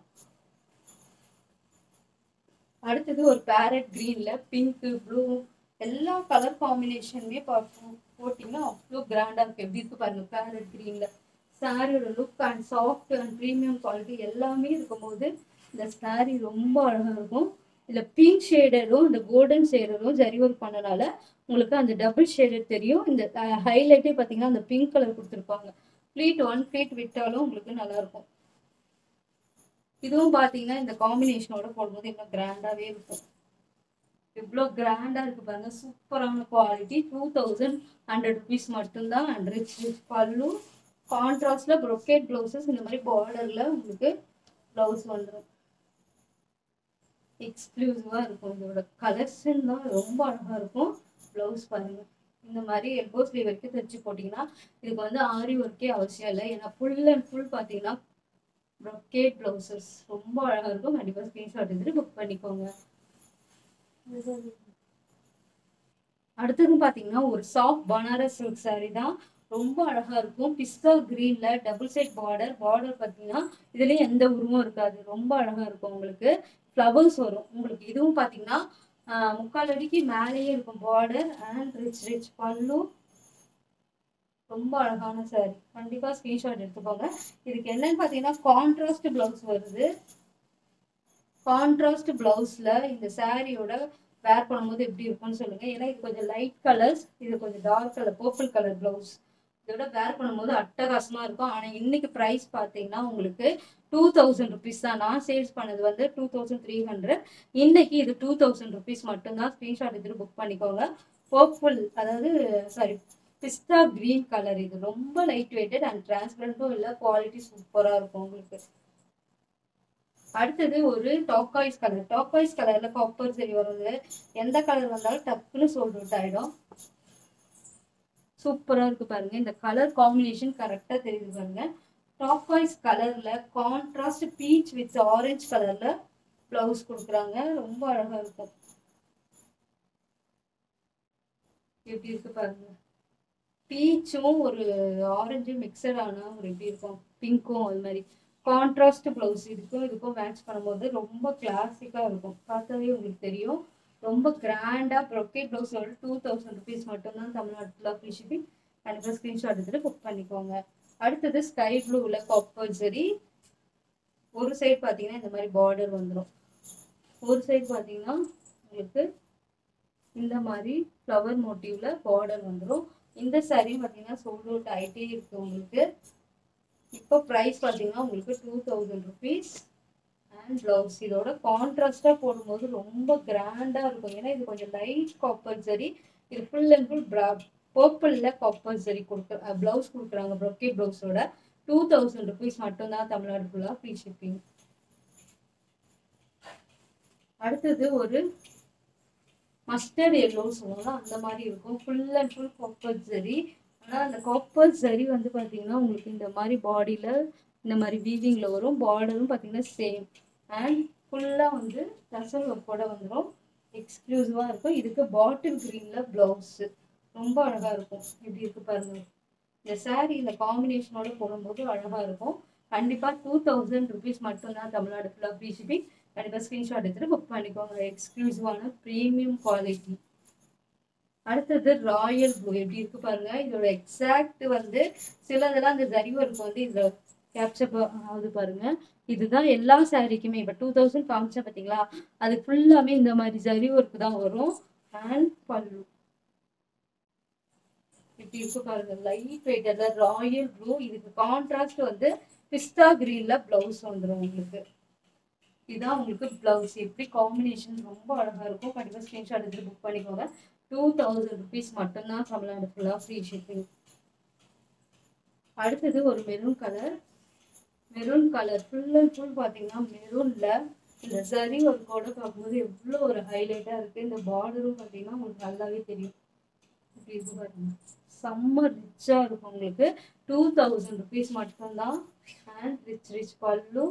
அடுத்தது ஒரு பேரட் க்ரீன்ல பிங்க் ப்ளூ எல்லா கலர் காம்பினேஷனுமே பார்ப்போம் போட்டிங்கன்னா அவ்வளோ கிராண்டாக இருக்கு எப்படி இருக்கு பாருங்க பேரட் க்ரீன்ல சாரியோட look and soft and premium quality எல்லாமே இருக்கும்போது இந்த சாரி ரொம்ப அழகாக இருக்கும் இதில் பிங்க் ஷேடரும் இந்த கோல்டன் ஷேடரும் ஜரி ஒர்க் பண்ணனால உங்களுக்கு அந்த டபுள் ஷேடர் தெரியும் இந்த ஹைலைட்டே பார்த்தீங்கன்னா அந்த பிங்க் கலர் கொடுத்துருப்பாங்க ப்ளீட் ஒன் ப்ளீட் விட்டாலும் உங்களுக்கு நல்லா இருக்கும் இதுவும் பார்த்தீங்கன்னா இந்த காம்பினேஷனோட போடும்போது இன்னும் கிராண்டாகவே இருக்கும் இவ்வளோ கிராண்டாக இருக்கு பாருங்க சூப்பரான quality two thousand hundred rupees மட்டும்தான் அண்ட் ரிச் ரிச் பல்லு கான்ட்ராஸ்ட்ல ப்ரொக்கேட் ப்ளவுசஸ் இந்த மாதிரி பார்டர்ல உங்களுக்கு ப்ளவுஸ் வந்துடும் எக்ஸ்க்ளூசிவாக இருக்கும் இதோட கலெக்ஷன் தான் ரொம்ப அழகாக இருக்கும் ப்ளவுஸ் பாருங்க இந்த மாதிரி எல்போ ஸ்லீவ் வரைக்கும் தைச்சு போட்டிங்கன்னா இதுக்கு வந்து ஆரி ஒர்க்கே அவசியம் இல்லை ஏன்னா ஃபுல் அண்ட் ஃபுல் பார்த்தீங்கன்னா ப்ரொக்கேட் ப்ளவுசஸ் ரொம்ப அழகாக இருக்கும் கண்டிப்பாக ஸ்க்ரீன்ஷாட் எடுத்துட்டு புக் பண்ணிக்கோங்க அடுத்தது பார்த்தீங்கன்னா ஒரு சாஃப்ட் பனாரஸ் சில்க் saree தான் ரொம்ப அழகா இருக்கும் பிஸ்தா கிரீன்ல டபுள் சைட் பார்டர் பார்டர் பார்த்தீங்கன்னா இதுலயும் எந்த உருவம் இருக்காது ரொம்ப அழகா இருக்கும் உங்களுக்கு ஃப்ளவர்ஸ் வரும் உங்களுக்கு இதுவும் பார்த்தீங்கன்னா ஆஹ், முக்கால் அடிக்கு மேலேயே இருக்கும் பார்டர் அண்ட் ரிச் ரிச் பல்லு ரொம்ப அழகான saree கண்டிப்பா ஸ்கிரீன்ஷாட் எடுத்துக்கோங்க இதுக்கு என்னன்னு பார்த்தீங்கன்னா கான்ட்ராஸ்ட் பிளவுஸ் வருது கான்ட்ராஸ்ட் பிளவுஸ்ல இந்த சாரியோட வேர் பண்ணும்போது எப்படி இருக்கும்னு சொல்லுங்க ஏன்னா இது கொஞ்சம் லைட் கலர்ஸ் இது கொஞ்சம் dark colour purple colour blouse இதோட வேர் பண்ணும்போது அட்டகாசமா இருக்கும் ஆனா இன்னைக்கு பிரைஸ் பாத்தீங்கன்னா உங்களுக்கு டூ தௌசண்ட் ருபீஸ் தான் நான் சேல்ஸ் பண்ணது வந்து டூ தௌசண்ட் த்ரீ ஹண்ட்ரட் இன்னைக்கு இது டூ தௌசண்ட் ருபீஸ் மட்டும்தான் ஸ்க்ரீன்ஷாட் எடுத்து புக் பண்ணிக்கோங்க பர்பிள் அதாவது சாரி பிஸ்தா கிரீன் கலர் இது ரொம்ப லைட் வெயிட்டட் அண்ட் டிரான்ஸ்பரண்ட்டும் இல்லை குவாலிட்டி சூப்பரா இருக்கும் உங்களுக்கு அடுத்தது ஒரு டாக்காய்ஸ் கலர் டாக்காய்ஸ் கலர்ல காப்பர் சரி வருது எந்த கலர் வந்தாலும் டக்குன்னு சோல்ட் அவுட் ஆயிடும் சூப்பரா இருக்கு பாருங்க இந்த கலர் காம்பினேஷன் கரெக்டா தெரியுது பாருங்க டாக்காய்ஸ் கலர்ல கான்ட்ராஸ்ட் பீச் வித் ஆரஞ்சு கலர்ல பிளவுஸ் கொடுக்குறாங்க ரொம்ப அழகா இருக்கும் எப்படி இருக்கு பாருங்க பீச்சும் ஒரு ஆரஞ்சும் மிக்சட் ஆனா ஒரு எப்படி இருக்கும் பிங்க்கும் அது மாதிரி கான்ட்ராஸ்ட் ப்ளவுஸ் இதுக்கும் இதுக்கும் மேட்ச் பண்ணும்போது ரொம்ப கிளாசிக்காக இருக்கும் பார்த்தாவே உங்களுக்கு தெரியும் ரொம்ப கிராண்டாக ப்ரொக்கேட் ப்ளவுஸ் ஒரு டூ தௌசண்ட் ருபீஸ் மட்டும்தான் தமிழ்நாட்டில் ஃப்ரீ ஷிப்பிங் கண்டிப்பாக ஸ்க்ரீன்ஷாட் எடுத்துட்டு புக் பண்ணிக்கோங்க அடுத்தது ஸ்கை ப்ளூவில் காப்பர் சரி ஒரு சைடு பார்த்தீங்கன்னா இந்த மாதிரி பார்டர் வந்துடும் ஒரு சைடு பார்த்தீங்கன்னா உங்களுக்கு இந்த மாதிரி ஃப்ளவர் மோட்டிவ்ல பார்டர் வந்துடும் இந்த saree பார்த்தீங்கன்னா சோல்ட் அவுட் ஆகிட்டே இருக்கு உங்களுக்கு இப்போ ப்ரைஸ் பார்த்தீங்கன்னா உங்களுக்கு two thousand rupees and blouse இதோட கான்ட்ராஸ்டாக போடும்போது ரொம்ப கிராண்டாக இருக்கும் ஏன்னா இது கொஞ்சம் லைட் காப்பர் சரி இது ஃபுல் அண்ட் ஃபுல் ப்ரா பர்பிளில் காப்பர் சரி கொடுக்குற ப்ளவுஸ் கொடுக்குறாங்க ப்ரொக்கேட் ப்ளவுஸோட டூ தௌசண்ட் ருபீஸ் மட்டும்தான் தமிழ்நாடு ஃபுல்லாக ஃப்ரீ ஷிப்பிங் அடுத்தது ஒரு மஸ்டர்ட் எல்லோ சொல்லுவாங்க அந்த மாதிரி இருக்கும் ஃபுல் அண்ட் ஃபுல் காப்பர் சரி ஆனால் அந்த காப்பர் சரி வந்து பார்த்தீங்கன்னா உங்களுக்கு இந்த மாதிரி பாடியில் இந்த மாதிரி வீவிங்கில் வரும் பார்டரும் பார்த்தீங்கன்னா சேம் அண்ட் ஃபுல்லாக வந்து டசல் ஒர்க்கோட வந்துடும் எக்ஸ்க்ளூசிவாக இருக்கும் இதுக்கு பாட்டில் க்ரீனில் ப்ளவுஸு ரொம்ப அழகாக இருக்கும் எப்படி இருக்கு பாருங்க இந்த saree இந்த காம்பினேஷனோட போடும்போது அழகாக இருக்கும் கண்டிப்பாக டூ தௌசண்ட் ருபீஸ் மட்டும்தான் தமிழ்நாடு ஃபுல்லாக ஃப்ரீ ஷிப்பிங் கண்டிப்பாக ஸ்க்ரீன்ஷாட் எடுத்துட்டு புக் பண்ணிக்கோங்க எக்ஸ்க்ளூசிவான ப்ரீமியம் குவாலிட்டி அடுத்தது ராயல் ப்ளூ எப்படி இருக்கு பாருங்க இதோட எக்ஸாக்ட் வந்து சிலதெல்லாம் அந்த ஜரி ஒர்க் வந்து இதுல கேப்சர் ஆகுது பாருங்க இதுதான் எல்லா சாரீக்குமே இப்போ டூ தௌசண்ட் காமிச்சா பார்த்தீங்களா அது ஃபுல்லாமே இந்த மாதிரி ஜரி ஒர்க் தான் வரும் அண்ட் பல்லு இப்படி இருக்கு பாருங்க லைட் வெயிட் எல்லாம் ராயல் ப்ளூ இதுக்கு கான்ட்ராஸ்ட் வந்து பிஸ்தா கிரீன்ல பிளவுஸ் வந்துடும் உங்களுக்கு இதான் உங்களுக்கு பிளவுஸ் எப்படி காம்பினேஷன் ரொம்ப அழகா இருக்கும் கண்டிப்பா ஸ்கிரீன்ஷாட் எடுத்து புக் பண்ணிக்கோங்க டூ தௌசண்ட் ருபீஸ் மட்டும்தான் தமிழ்நாடு ஃபுல்லா ஃப்ரீ ஷிப்பிங் அடுத்தது ஒரு maroon colour maroon colour full and full பார்த்தீங்கன்னா மெரூன்ல இந்த சரி ஒரு கூட பார்க்கும்போது எவ்வளோ ஒரு ஹைலைட்டாக இருக்கு இந்த பார்டரும் பார்த்தீங்கன்னா உங்களுக்கு நல்லாவே தெரியும் இப்படி இருக்கு பாருங்க செம்ம ரிச்சாக இருக்கும் உங்களுக்கு டூ தௌசண்ட் ருபீஸ் மட்டும்தான் and rich rich pallu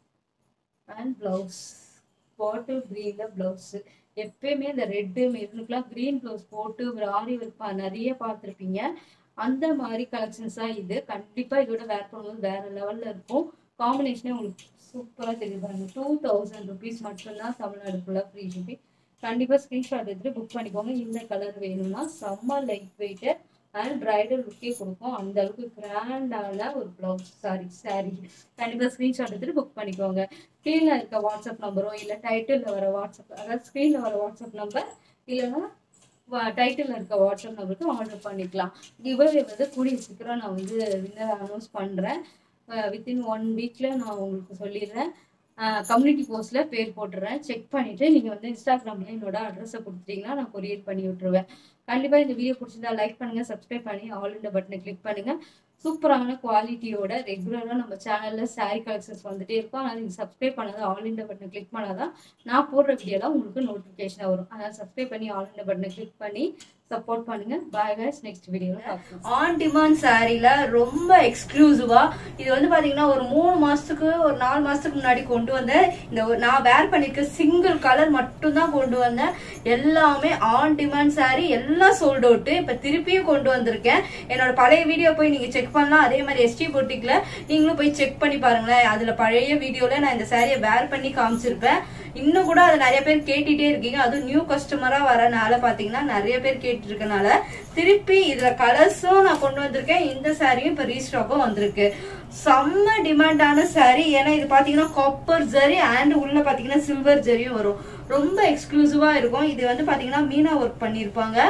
and blouse bottle க்ரீனில் ப்ளவுஸு எப்பயுமே இந்த ரெட்டு மெரூனுக்குலாம் க்ரீன் ப்ளவுஸ் போட்டு ஒரு ஆரி ஒர்க் நிறைய பார்த்துருப்பீங்க அந்த மாதிரி கலெக்ஷன்ஸாக இது கண்டிப்பாக இதோட வேர் பண்ணும்போது வேற லெவலில் இருக்கும் காம்பினேஷனே உங்களுக்கு சூப்பராக தெரியுது பாருங்க டூ தௌசண்ட் ருபீஸ் மட்டும்தான் தமிழ்நாடு ஃபுல்லாக ஃப்ரீ ஷிப்பிங் கண்டிப்பாக ஸ்க்ரீன்ஷாட் எடுத்துட்டு புக் பண்ணிக்கோங்க இந்த கலர் வேணும்னா செம்ம லைட் வெயிட்டு அண்ட் பிரைடல் லுக்கே கொடுக்கும் அந்த அளவுக்கு கிராண்டான ஒரு ப்ளவுஸ் சாரி சாரி கண்டிப்பாக ஸ்க்ரீன்ஷாட் எடுத்துட்டு புக் பண்ணிக்கோங்க கீழே இருக்க வாட்ஸ்அப் நம்பரோ இல்லை டைட்டிலில் வர வாட்ஸ்அப் அதாவது ஸ்க்ரீனில் வர வாட்ஸ்அப் நம்பர் இல்லைன்னா டைட்டில் இருக்க வாட்ஸ்அப் நம்பருக்கு ஆர்டர் பண்ணிக்கலாம் கிவ்அவே வந்து கூடிய சீக்கிரம் நான் வந்து வின்னர் அனௌன்ஸ் பண்ணுறேன் வித்தின் ஒன் வீக்கில் நான் உங்களுக்கு சொல்லிடுறேன் கம்யூனிட்டி போஸ்ட்டில் பேர் போட்டுறேன் செக் பண்ணிவிட்டு நீங்கள் வந்து இன்ஸ்டாகிராமில் என்னோட அட்ரஸை கொடுத்துட்டீங்கன்னா நான் கொரியர் பண்ணி விட்டுருவேன் கண்டிப்பாக இந்த வீடியோ பிடிச்சிருந்தா லைக் பண்ணுங்கள் சப்ஸ்கிரைப் பண்ணி ஆல் இந்த பட்டனை கிளிக் பண்ணுங்கள் சூப்பரான குவாலிட்டியோட ரெகுலராக நம்ம சேனலில் சாரீ கலெக்ஷன்ஸ் வந்துட்டே இருக்கும் ஆனால் நீங்கள் சப்ஸ்கிரைப் பண்ணாத ஆல் இந்த பட்டனை கிளிக் பண்ணாதான் நான் போடுற வீடியோலாம் உங்களுக்கு நோட்டிஃபிகேஷனாக வரும் அதனால் சப்ஸ்கிரைப் பண்ணி ஆல் இந்த பட்டனை கிளிக் பண்ணி சப்போர்ட் பண்ணுங்க பாய் guys நெக்ஸ்ட் வீடியோவில் பார்க்கலாம் ஆன் டிமாண்ட் சாரீல ரொம்ப எக்ஸ்க்ளூசிவா இது வந்து பாத்தீங்கன்னா ஒரு மூணு மாசத்துக்கு ஒரு நாலு மாசத்துக்கு முன்னாடி கொண்டு வந்தேன் இந்த ஒரு- நான் வேர் பண்ணிருக்க சிங்கிள் கலர் மட்டும் தான் கொண்டு வந்தேன் எல்லாமே ஆன் டிமாண்ட் சாரி எல்லாம் சோல்ட் அவுட் இப்ப திருப்பியும் கொண்டு வந்திருக்கேன் என்னோட பழைய வீடியோ போய் நீங்க செக் பண்ணலாம் அதே மாதிரி எஸ்டி பொட்டிக்ல நீங்களும் போய் செக் பண்ணி பாருங்களேன் அதுல பழைய வீடியோல நான் இந்த சாரியை வேர் பண்ணி காமிச்சிருப்பேன் இன்னும் கூட அது நிறைய பேர் கேட்டுட்டே இருக்கீங்க அதுவும் நியூ கஸ்டமரா வரனால பாத்தீங்கன்னா நிறைய பேர் கேட்டு இருக்கனால திருப்பி இதுல கலர்ஸும் நான் கொண்டு வந்திருக்கேன் இந்த சாரியும் இப்ப ரீஸ்டாக்கும் வந்திருக்கு செம்ம டிமாண்டான சாரி ஏன்னா இது பாத்தீங்கன்னா காப்பர் ஜரி அண்ட் உள்ள பாத்தீங்கன்னா சில்வர் ஜரியும் வரும் ரொம்ப எக்ஸ்க்ளூசிவா இருக்கும் இது வந்து பாத்தீங்கன்னா மீனா ஒர்க் பண்ணிருப்பாங்க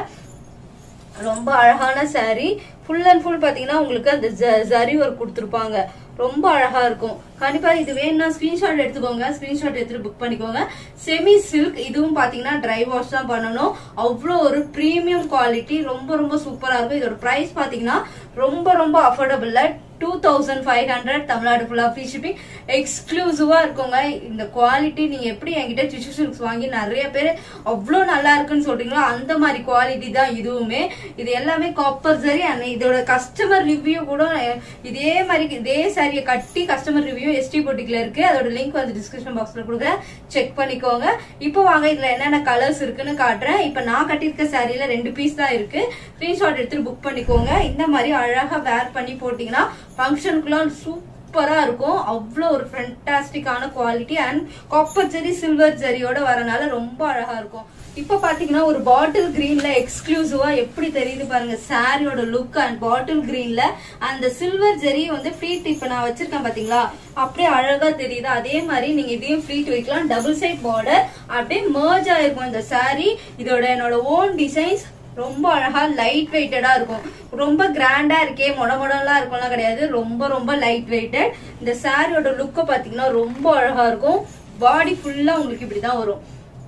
ரொம்ப அழகான saree ஃபுல் அண்ட் ஃபுல் பாத்தீங்கன்னா உங்களுக்கு அந்த ஜ- ஜரி ஒர்க் கொடுத்துருப்பாங்க ரொம்ப அழகா இருக்கும் கண்டிப்பா இது வேணும்னா ஸ்கிரீன்ஷாட் எடுத்துக்கோங்க ஸ்கிரீன்ஷாட் எடுத்துட்டு புக் பண்ணிக்கோங்க செமி சில்க் இதுவும் பாத்தீங்கன்னா ட்ரை வாஷ் தான் பண்ணணும் அவ்வளோ ஒரு ப்ரீமியம் குவாலிட்டி ரொம்ப ரொம்ப சூப்பரா இருக்கும் இதோட பிரைஸ் பாத்தீங்கன்னா ரொம்ப ரொம்ப அஃபோர்டபுள்ல two thousand five hundred Tamil Nadu ஃபுல்லா ஃப்ரீ ஷிப்பிங் எக்ஸ்க்ளூசிவா இருக்குங்க இந்த குவாலிட்டி நீங்க எப்படி என்கிட்ட டிஷ்யூ சில்க்ஸ் வாங்கி நிறைய பேர் அவ்வளோ நல்லா இருக்குன்னு சொல்றீங்களோ அந்த மாதிரி குவாலிட்டி தான் இதுவுமே இது எல்லாமே காப்பர் சரி and இதோட கஸ்டமர் ரிவ்யூ கூட அஹ், இதே மாதிரி இதே சாரியை கட்டி கஸ்டமர் ரிவ்யூ எஸ்டி போட்டிக்ல இருக்கு அதோட லிங்க் வந்து டிஸ்கிரிப்ஷன் பாக்ஸ்ல கொடுக்குறேன் செக் பண்ணிக்கோங்க இப்போ வாங்க இதுல என்னென்ன கலர்ஸ் இருக்குன்னு காட்டுறேன் இப்போ நான் கட்டியிருக்க சாரியில ரெண்டு பீஸ் தான் இருக்கு ஸ்கிரீன்ஷாட் எடுத்துட்டு புக் பண்ணிக்கோங்க இந்த மாதிரி அழகா வேர் பண்ணி போட்டீங்கன்னா ஃபங்க்ஷனுக்குலாம் சூப்பரா இருக்கும் அவ்வளோ ஒரு ஃபென்டாஸ்டிக்கான குவாலிட்டி அண்ட் காப்பர் ஜெரி சில்வர் ஜெரியோட வரனால ரொம்ப அழகா இருக்கும் இப்போ பாத்தீங்கன்னா ஒரு பாட்டில் கிரீன்ல எக்ஸ்க்ளூசிவா எப்படி தெரியுது பாருங்க சாரியோட லுக் அண்ட் பாட்டில் கிரீன்ல அந்த சில்வர் ஜெரி வந்து ஃப்ளீட் இப்ப நான் வச்சிருக்கேன் பாத்தீங்களா அப்படியே அழகா தெரியுது அதே மாதிரி நீங்க இதையும் ஃப்ளீட் வைக்கலாம் டபுள் சைட் பார்டர் அப்படியே merge ஆயிருக்கும் இந்த saree இதோட என்னோட ஓன் டிசைன்ஸ் ரொம்ப அழகா லைட் வெயிட்டடா இருக்கும் ரொம்ப கிராண்டா இருக்கே மொட மொடலாம் இருக்கும்லாம் கிடையாது ரொம்ப ரொம்ப லைட் வெயிட்டட் இந்த சாரியோட லுக்க பாத்தீங்கன்னா ரொம்ப அழகா இருக்கும் பாடி ஃபுல்லா உங்களுக்கு இப்படிதான் வரும்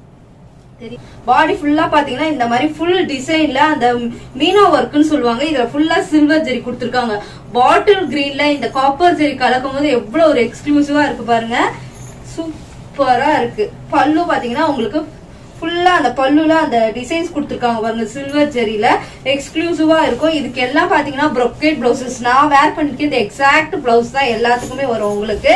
பாடி ஃபுல்லா பாத்தீங்கன்னா இந்த மாதிரி ஃபுல் டிசைன்ல அந்த மீனா ஒர்க்னு சொல்லுவாங்க இதுல ஃபுல்லா சில்வர் ஜெரி கொடுத்துருக்காங்க பாட்டில் கிரீன்ல இந்த காப்பர் ஜெரி கலக்கும் போது எவ்வளவு ஒரு எக்ஸ்க்ளூசிவா இருக்கு பாருங்க சூப்பரா இருக்கு பல்லு பாத்தீங்கன்னா உங்களுக்கு ஃபுல்லா அந்த பல்லுல அந்த டிசைன்ஸ் கொடுத்துருக்காங்க பாருங்க சில்வர் ஜெரியில எக்ஸ்க்ளூசிவா இருக்கும் இதுக்கு எல்லாம் பாத்தீங்கன்னா ப்ரொக்கேட் பிளவுசஸ் நான் வேர் பண்ணிருக்கேன் எக்ஸாக்ட் பிளவுஸ் தான் எல்லாத்துக்குமே வரும் உங்களுக்கு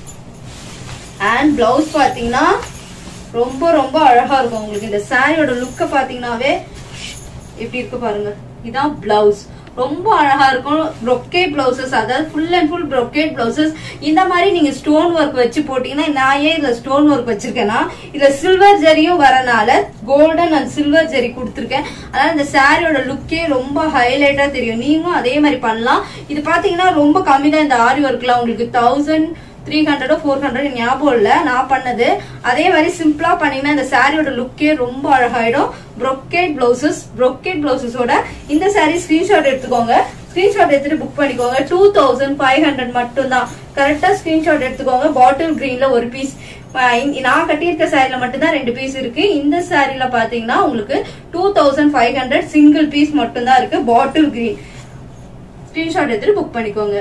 அண்ட் பிளவுஸ் பாத்தீங்கன்னா ரொம்ப ரொம்ப அழகா இருக்கும் உங்களுக்கு இந்த சாரியோட லுக்க பாத்தீங்கன்னாவே இப்படி இருக்கு பாருங்க இதான் பிளவுஸ் ரொம்ப அழகா இருக்கும் brocade பிளவுசஸ் அதாவது full and full brocade blouses இந்த மாதிரி நீங்க ஸ்டோன் ஒர்க் வச்சு போட்டீங்கன்னா நான் ஏன் இதுல ஸ்டோன் ஒர்க் வச்சிருக்கேன்னா இதுல சில்வர் ஜரியும் வரனால கோல்டன் அண்ட் சில்வர் ஜரி கொடுத்துருக்கேன் அதனால இந்த சாரியோட லுக்கே ரொம்ப ஹைலைட்டா தெரியும் நீங்களும் அதே மாதிரி பண்ணலாம் இது பாத்தீங்கன்னா ரொம்ப கம்மி தான் இந்த ஆரி ஒர்க்லாம் உங்களுக்கு தௌசண்ட் த்ரீ ஹண்ட்ரடோ ஃபோர் ஹண்ட்ரட் ஞாபகம் இல்ல நான் பண்ணது அதே மாதிரி சிம்பிளா பண்ணீங்கன்னா இந்த சாரியோட லுக்கே ரொம்ப அழகாயிடும் brocade பிளவுசஸ் brocade பிளவுசஸோட இந்த சாரி ஸ்கிரீன்ஷாட் எடுத்துக்கோங்க ஸ்கிரீன்ஷாட் எடுத்துட்டு புக் பண்ணிக்கோங்க டூ தௌசண்ட் ஃபைவ் ஹண்ட்ரட் மட்டும் தான் கரெக்டா ஸ்கிரீன்ஷாட் எடுத்துக்கோங்க பாட்டில் கிரீன்ல ஒரு பீஸ் நான் கட்டியிருக்க சாரில மட்டும்தான் ரெண்டு பீஸ் இருக்கு இந்த சாரில பாத்தீங்கன்னா உங்களுக்கு two thousand five hundred single piece மட்டும் தான் இருக்கு பாட்டில் கிரீன் ஸ்கிரீன்ஷாட் எடுத்துட்டு புக் பண்ணிக்கோங்க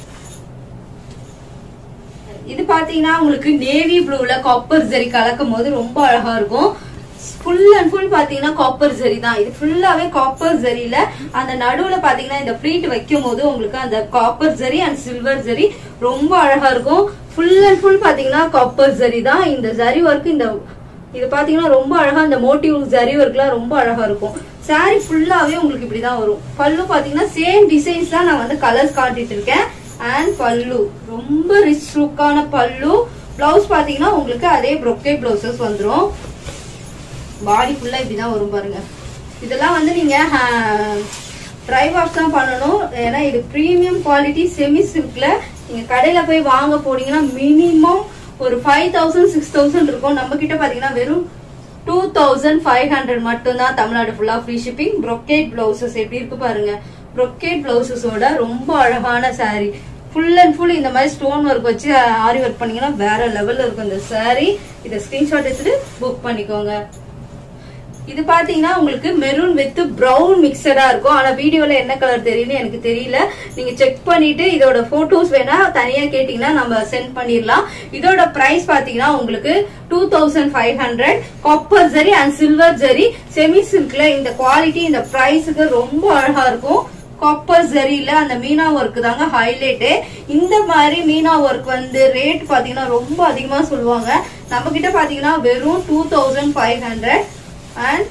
இது பாத்தீங்கன்னா உங்களுக்கு நேவி ப்ளூல காப்பர் ஜரி கலக்கும் போது ரொம்ப அழகா இருக்கும் ஃபுல் அண்ட் ஃபுல் பாத்தீங்கன்னா காப்பர் ஜரி தான் இது ஃபுல்லாவே காப்பர் ஜரியில அந்த நடுவுல பாத்தீங்கன்னா இந்த ஃப்ளீட் வைக்கும் போது உங்களுக்கு அந்த காப்பர் ஜரி அண்ட் சில்வர் ஜரி ரொம்ப அழகா இருக்கும் ஃபுல் அண்ட் ஃபுல் பாத்தீங்கன்னா காப்பர் ஜரி தான் இந்த ஜரி ஒர்க் இந்த இது பாத்தீங்கன்னா ரொம்ப அழகா இந்த மோட்டிவ் ஜரி ஒர்க்லாம் ரொம்ப அழகா இருக்கும் சாரி ஃபுல்லாவே உங்களுக்கு இப்படிதான் வரும் பல்லு பாத்தீங்கன்னா சேம் டிசைன்ஸ் தான் நான் வந்து கலர்ஸ் காட்டிட்டு இருக்கேன் அண்ட் பல்லு ரொம்ப ரிச் லுக்கான பல்லு பிளவுஸ் பாத்தீங்கன்னா உங்களுக்கு அதே brocade பிளவுசஸ் வந்துரும் பாடி ஃபுல்லா இப்படிதான் வரும் பாருங்க இதெல்லாம் வந்து நீங்க ட்ரை வாஷ் தான் பண்ணணும் ஏன்னா இது ப்ரீமியம் குவாலிட்டி செமி சில்க்ல நீங்க கடையில போய் வாங்க போனீங்கன்னா மினிமம் ஒரு ஃபைவ் தௌசண்ட் சிக்ஸ் தௌசண்ட் இருக்கும் நம்ம கிட்ட பாத்தீங்கன்னா வெறும் டூ தௌசண்ட் ஃபைவ் ஹண்ட்ரட் மட்டும் தான் தமிழ்நாடு ஃபுல்லா ஃப்ரீ ஷிப்பிங் brocade பிளவுசஸ் எப்படி இருக்கு பாருங்க brocade பிளவுசஸோட ரொம்ப அழகான saree ஃபுல் அண்ட் ஃபுல் இந்த மாதிரி ஸ்டோன் ஒர்க் வச்சு ஆரி ஒர்க் பண்ணீங்கன்னா வேற லெவல்ல இருக்கும் இந்த saree இதை ஸ்கிரீன்ஷாட் எடுத்துட்டு புக் பண்ணிக்கோங்க இது பாத்தீங்கன்னா உங்களுக்கு மெரூன் வித் பிரவுன் மிக்சடா இருக்கும் ஆனா வீடியோல என்ன கலர் தெரியும்னு எனக்கு தெரியல நீங்க செக் பண்ணிட்டு இதோட போட்டோஸ் வேணா தனியா கேட்டீங்கன்னா நம்ம சென்ட் பண்ணிடலாம் இதோட பிரைஸ் பாத்தீங்கன்னா உங்களுக்கு two thousand five hundred copper ஜரி அண்ட் சில்வர் ஜரி செமி சில்க்ல இந்த குவாலிட்டி இந்த பிரைஸுக்கு ரொம்ப அழகா இருக்கும் காப்பர் ஜரியில அந்த மீனா ஒர்க் தாங்க ஹைலைட்டு இந்த மாதிரி மீனா ஒர்க் வந்து ரேட் பாத்தீங்கன்னா ரொம்ப அதிகமா சொல்லுவாங்க நம்ம கிட்ட பாத்தீங்கன்னா வெறும் two thousand five hundred and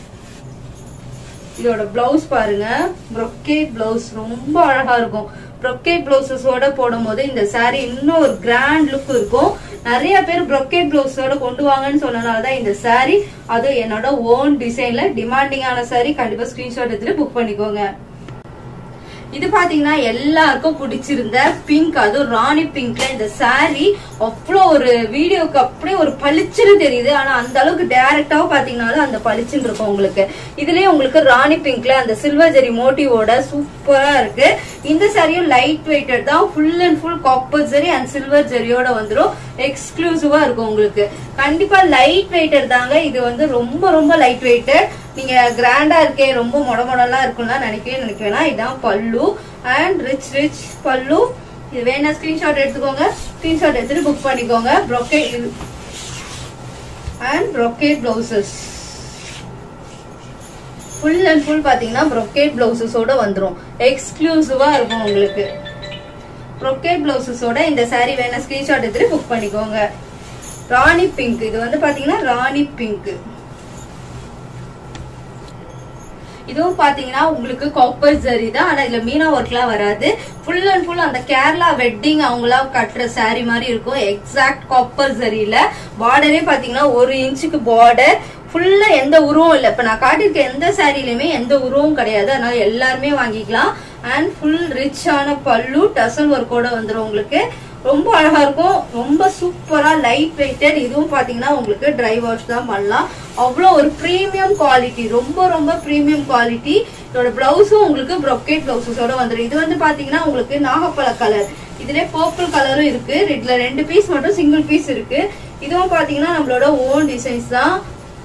இதோட பிளவுஸ் பாருங்க brocade பிளவுஸ் ரொம்ப அழகா இருக்கும் brocade பிளவுசஸோட போடும்போது இந்த saree இன்னும் ஒரு கிராண்ட் லுக் இருக்கும் நிறைய பேர் brocade பிளவுஸோட கொண்டு வாங்கன்னு சொன்னனால தான் இந்த saree அது என்னோட ஓன் டிசைன்ல டிமாண்டிங்கான saree கண்டிப்பா ஸ்கிரீன்ஷாட் எடுத்துட்டு புக் பண்ணிக்கோங்க இது பாத்தீங்கன்னா எல்லாருக்கும் பிடிச்சிருந்த பிங்க் அதுவும் ராணி பிங்க்ல இந்த saree அவ்வளோ ஒரு வீடியோக்கு அப்படியே ஒரு பளிச்சுன்னு தெரியுது ஆனா அந்த அளவுக்கு டைரக்டாவும் பாத்தீங்கன்னாலும் அந்த பளிச்சுன்னு இருக்கும் உங்களுக்கு இதுலயே உங்களுக்கு ராணி பிங்க்ல அந்த சில்வர் ஜெரி மோட்டிவோட சூப்பரா இருக்கு இந்த சாரியும் லைட் வெயிட்டட் தான் ஃபுல் அண்ட் ஃபுல் காப்பர் ஜெரி அண்ட் சில்வர் ஜெரியோட வந்துரும் எக்ஸ்க்ளூசிவா இருக்கும் உங்களுக்கு கண்டிப்பா லைட் வெயிட்டட் தாங்க இது வந்து ரொம்ப ரொம்ப லைட் வெயிட்டட் நீங்க கிராண்டா இருக்கே ரொம்ப மொட மொடலாம் இருக்கும்னா நினைக்கவே நினைக்க வேணாம் இதான் பல்லு அண்ட் ரிச் ரிச் பல்லு இது வேணா ஸ்கிரீன்ஷாட் எடுத்துக்கோங்க ஸ்கிரீன்ஷாட் எடுத்துட்டு புக் பண்ணிக்கோங்க brocade and brocade blouses full and full பாத்தீங்கன்னா brocade பிளவுசஸோட வந்துரும் எக்ஸ்க்ளூசிவா இருக்கும் உங்களுக்கு brocade பிளவுசஸோட இந்த saree வேணா ஸ்கிரீன்ஷாட் எடுத்துட்டு புக் பண்ணிக்கோங்க ராணி பிங்க் இது வந்து பாத்தீங்கன்னா ராணி பிங்க் இதுவும் பாத்தீங்கன்னா உங்களுக்கு காப்பர் ஜரி தான் ஆனா இதுல மீனா ஒர்க்லாம் வராது ஃபுல் அண்ட் ஃபுல் அந்த கேரளா வெட்டிங் அவங்களாம் கட்டுற saree மாதிரி இருக்கும் எக்ஸாக்ட் காப்பர் ஜரியில பார்டரே பாத்தீங்கன்னா ஒரு இன்ச்சுக்கு பார்டர் ஃபுல்லா எந்த உருவம் இல்ல இப்ப நான் காட்டியிருக்க எந்த சாரிலுமே எந்த உருவம் கிடையாது அதனால எல்லாருமே வாங்கிக்கலாம் அண்ட் ஃபுல் ரிச்சான பல்லு டசல் ஒர்க்கோட வந்துரும் உங்களுக்கு ரொம்ப அழகா இருக்கும் ரொம்ப சூப்பரா லைட் வெயிட்டட் இதுவும் பாத்தீங்கன்னா உங்களுக்கு ட்ரை வாஷ் தான் பண்ணலாம் அவ்வளோ ஒரு ப்ரீமியம் குவாலிட்டி ரொம்ப ரொம்ப ப்ரீமியம் குவாலிட்டி இதோட பிளவுஸும் உங்களுக்கு brocade பிளவுசஸோட வந்துடும் இது வந்து பாத்தீங்கன்னா உங்களுக்கு நாகப்பழ கலர் இதுல பர்பிள் கலரும் இருக்கு இதுல ரெண்டு பீஸ் மட்டும் சிங்கிள் பீஸ் இருக்கு இதுவும் பாத்தீங்கன்னா நம்மளோட ஓன் டிசைன்ஸ் தான்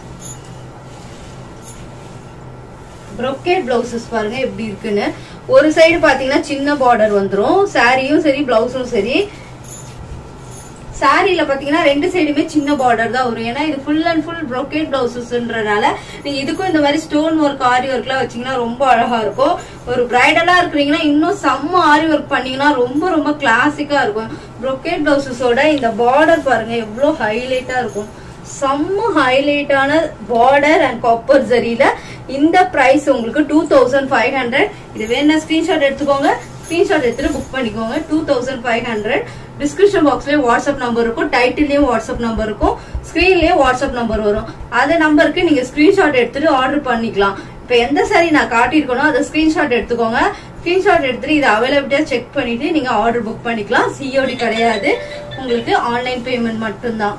brocade பிளவுசஸ் பாருங்க எப்படி இருக்குன்னு ஒரு சைடு பாத்தீங்கன்னா சின்ன பார்டர் வந்துரும் சாரியும் சரி பிளவுஸும் சரி சாரியில பாத்தீங்கன்னா ரெண்டு சைடுமே சின்ன பார்டர் தான் வரும் ஏன்னா இது ஃபுல் அண்ட் ஃபுல் brocade பிளவுசஸ்ன்றனால நீங்க இதுக்கும் இந்த மாதிரி ஸ்டோன் ஒர்க் ஆரி ஒர்க் எல்லாம் வச்சீங்கன்னா ரொம்ப அழகா இருக்கும் ஒரு பிரைடலா இருக்கிறீங்கன்னா இன்னும் செம்ம ஆரி ஒர்க் பண்ணீங்கன்னா ரொம்ப ரொம்ப கிளாசிக்கா இருக்கும் brocade பிளவுசஸோட இந்த பார்டர் பாருங்க எவ்வளவு ஹைலைட்டா இருக்கும் செம்ம ஹைலைட்டான பார்டர் அண்ட் காப்பர் ஜரியில இந்த பிரைஸ் உங்களுக்கு டூ தௌசண்ட் ஃபைவ் ஹண்ட்ரட் இது வேணா ஸ்கிரீன்ஷாட் எடுத்துக்கோங்க ஸ்கிரீன்ஷாட் எடுத்துட்டு புக் பண்ணிக்கோங்க two thousand five hundred description பாக்ஸ்லயே வாட்ஸ்அப் நம்பர் இருக்கும் டைட்டில்லயும் வாட்ஸ்அப் நம்பர் இருக்கும் ஸ்கிரீன்லயே வாட்ஸ்அப் நம்பர் வரும் அந்த நம்பருக்கு நீங்க ஸ்கிரீன்ஷாட் எடுத்துட்டு ஆர்டர் பண்ணிக்கலாம் இப்ப எந்த சாரி நான் காட்டியிருக்கனோ அதை ஸ்கிரீன்ஷாட் எடுத்துக்கோங்க ஸ்கிரீன்ஷாட் எடுத்துட்டு இது அவைலபிலிட்டியா செக் பண்ணிட்டு நீங்க ஆர்டர் புக் பண்ணிக்கலாம் சிஓடி கிடையாது உங்களுக்கு ஆன்லைன் பேமெண்ட் மட்டும்தான்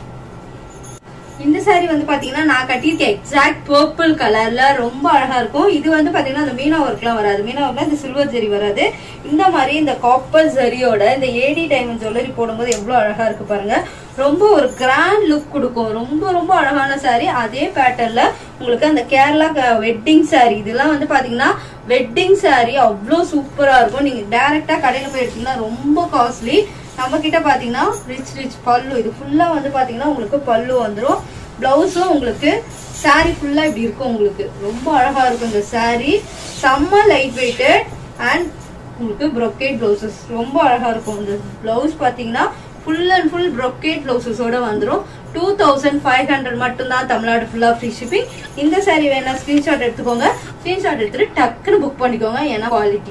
இந்த saree வந்து பாத்தீங்கன்னா நான் கட்டியிருக்க எக்ஸாக்ட் பர்பிள் கலர்ல ரொம்ப அழகா இருக்கும் இது வந்து பாத்தீங்கன்னா அந்த மீனா ஒர்க்லாம் வராது மீனா ஒர்க்ல இந்த சில்வர் ஜரி வராது இந்த மாதிரி இந்த காப்பர் ஜரியோட இந்த ஏடி டைமண்ட் ஜுவல்லரி போடும்போது எவ்வளவு அழகா இருக்கு பாருங்க ரொம்ப ஒரு கிராண்ட் லுக் கொடுக்கும் ரொம்ப ரொம்ப அழகான saree அதே பேட்டர்ன்ல உங்களுக்கு அந்த கேரளா வெட்டிங் saree இதெல்லாம் வந்து பாத்தீங்கன்னா வெட்டிங் saree அவ்வளோ சூப்பரா இருக்கும் நீங்க டைரக்டா கடையில போய் எடுத்தீங்கன்னா ரொம்ப காஸ்ட்லி நம்ம கிட்ட பாத்தீங்கன்னா ரிச் ரிச் பல்லு இது ஃபுல்லா வந்து பாத்தீங்கன்னா உங்களுக்கு பல்லு வந்துரும் பிளவுஸும் உங்களுக்கு saree ஃபுல்லா இப்படி இருக்கும் உங்களுக்கு ரொம்ப அழகா இருக்கும் இந்த saree செம்ம லைட் வெயிட்டட் அண்ட் உங்களுக்கு brocade பிளவுசஸ் ரொம்ப அழகா இருக்கும் இந்த பிளவுஸ் பாத்தீங்கன்னா ஃபுல் அண்ட் ஃபுல் brocade பிளவுசஸோட வந்துரும் டூ தௌசண்ட் ஃபைவ் ஹண்ட்ரட் மட்டும்தான் தமிழ்நாடு ஃபுல்லா ஃப்ரீ ஷிப்பிங் இந்த saree வேணா ஸ்கிரீன்ஷாட் எடுத்துக்கோங்க ஸ்கிரீன்ஷாட் எடுத்துட்டு டக்குன்னு புக் பண்ணிக்கோங்க ஏன்னா குவாலிட்டி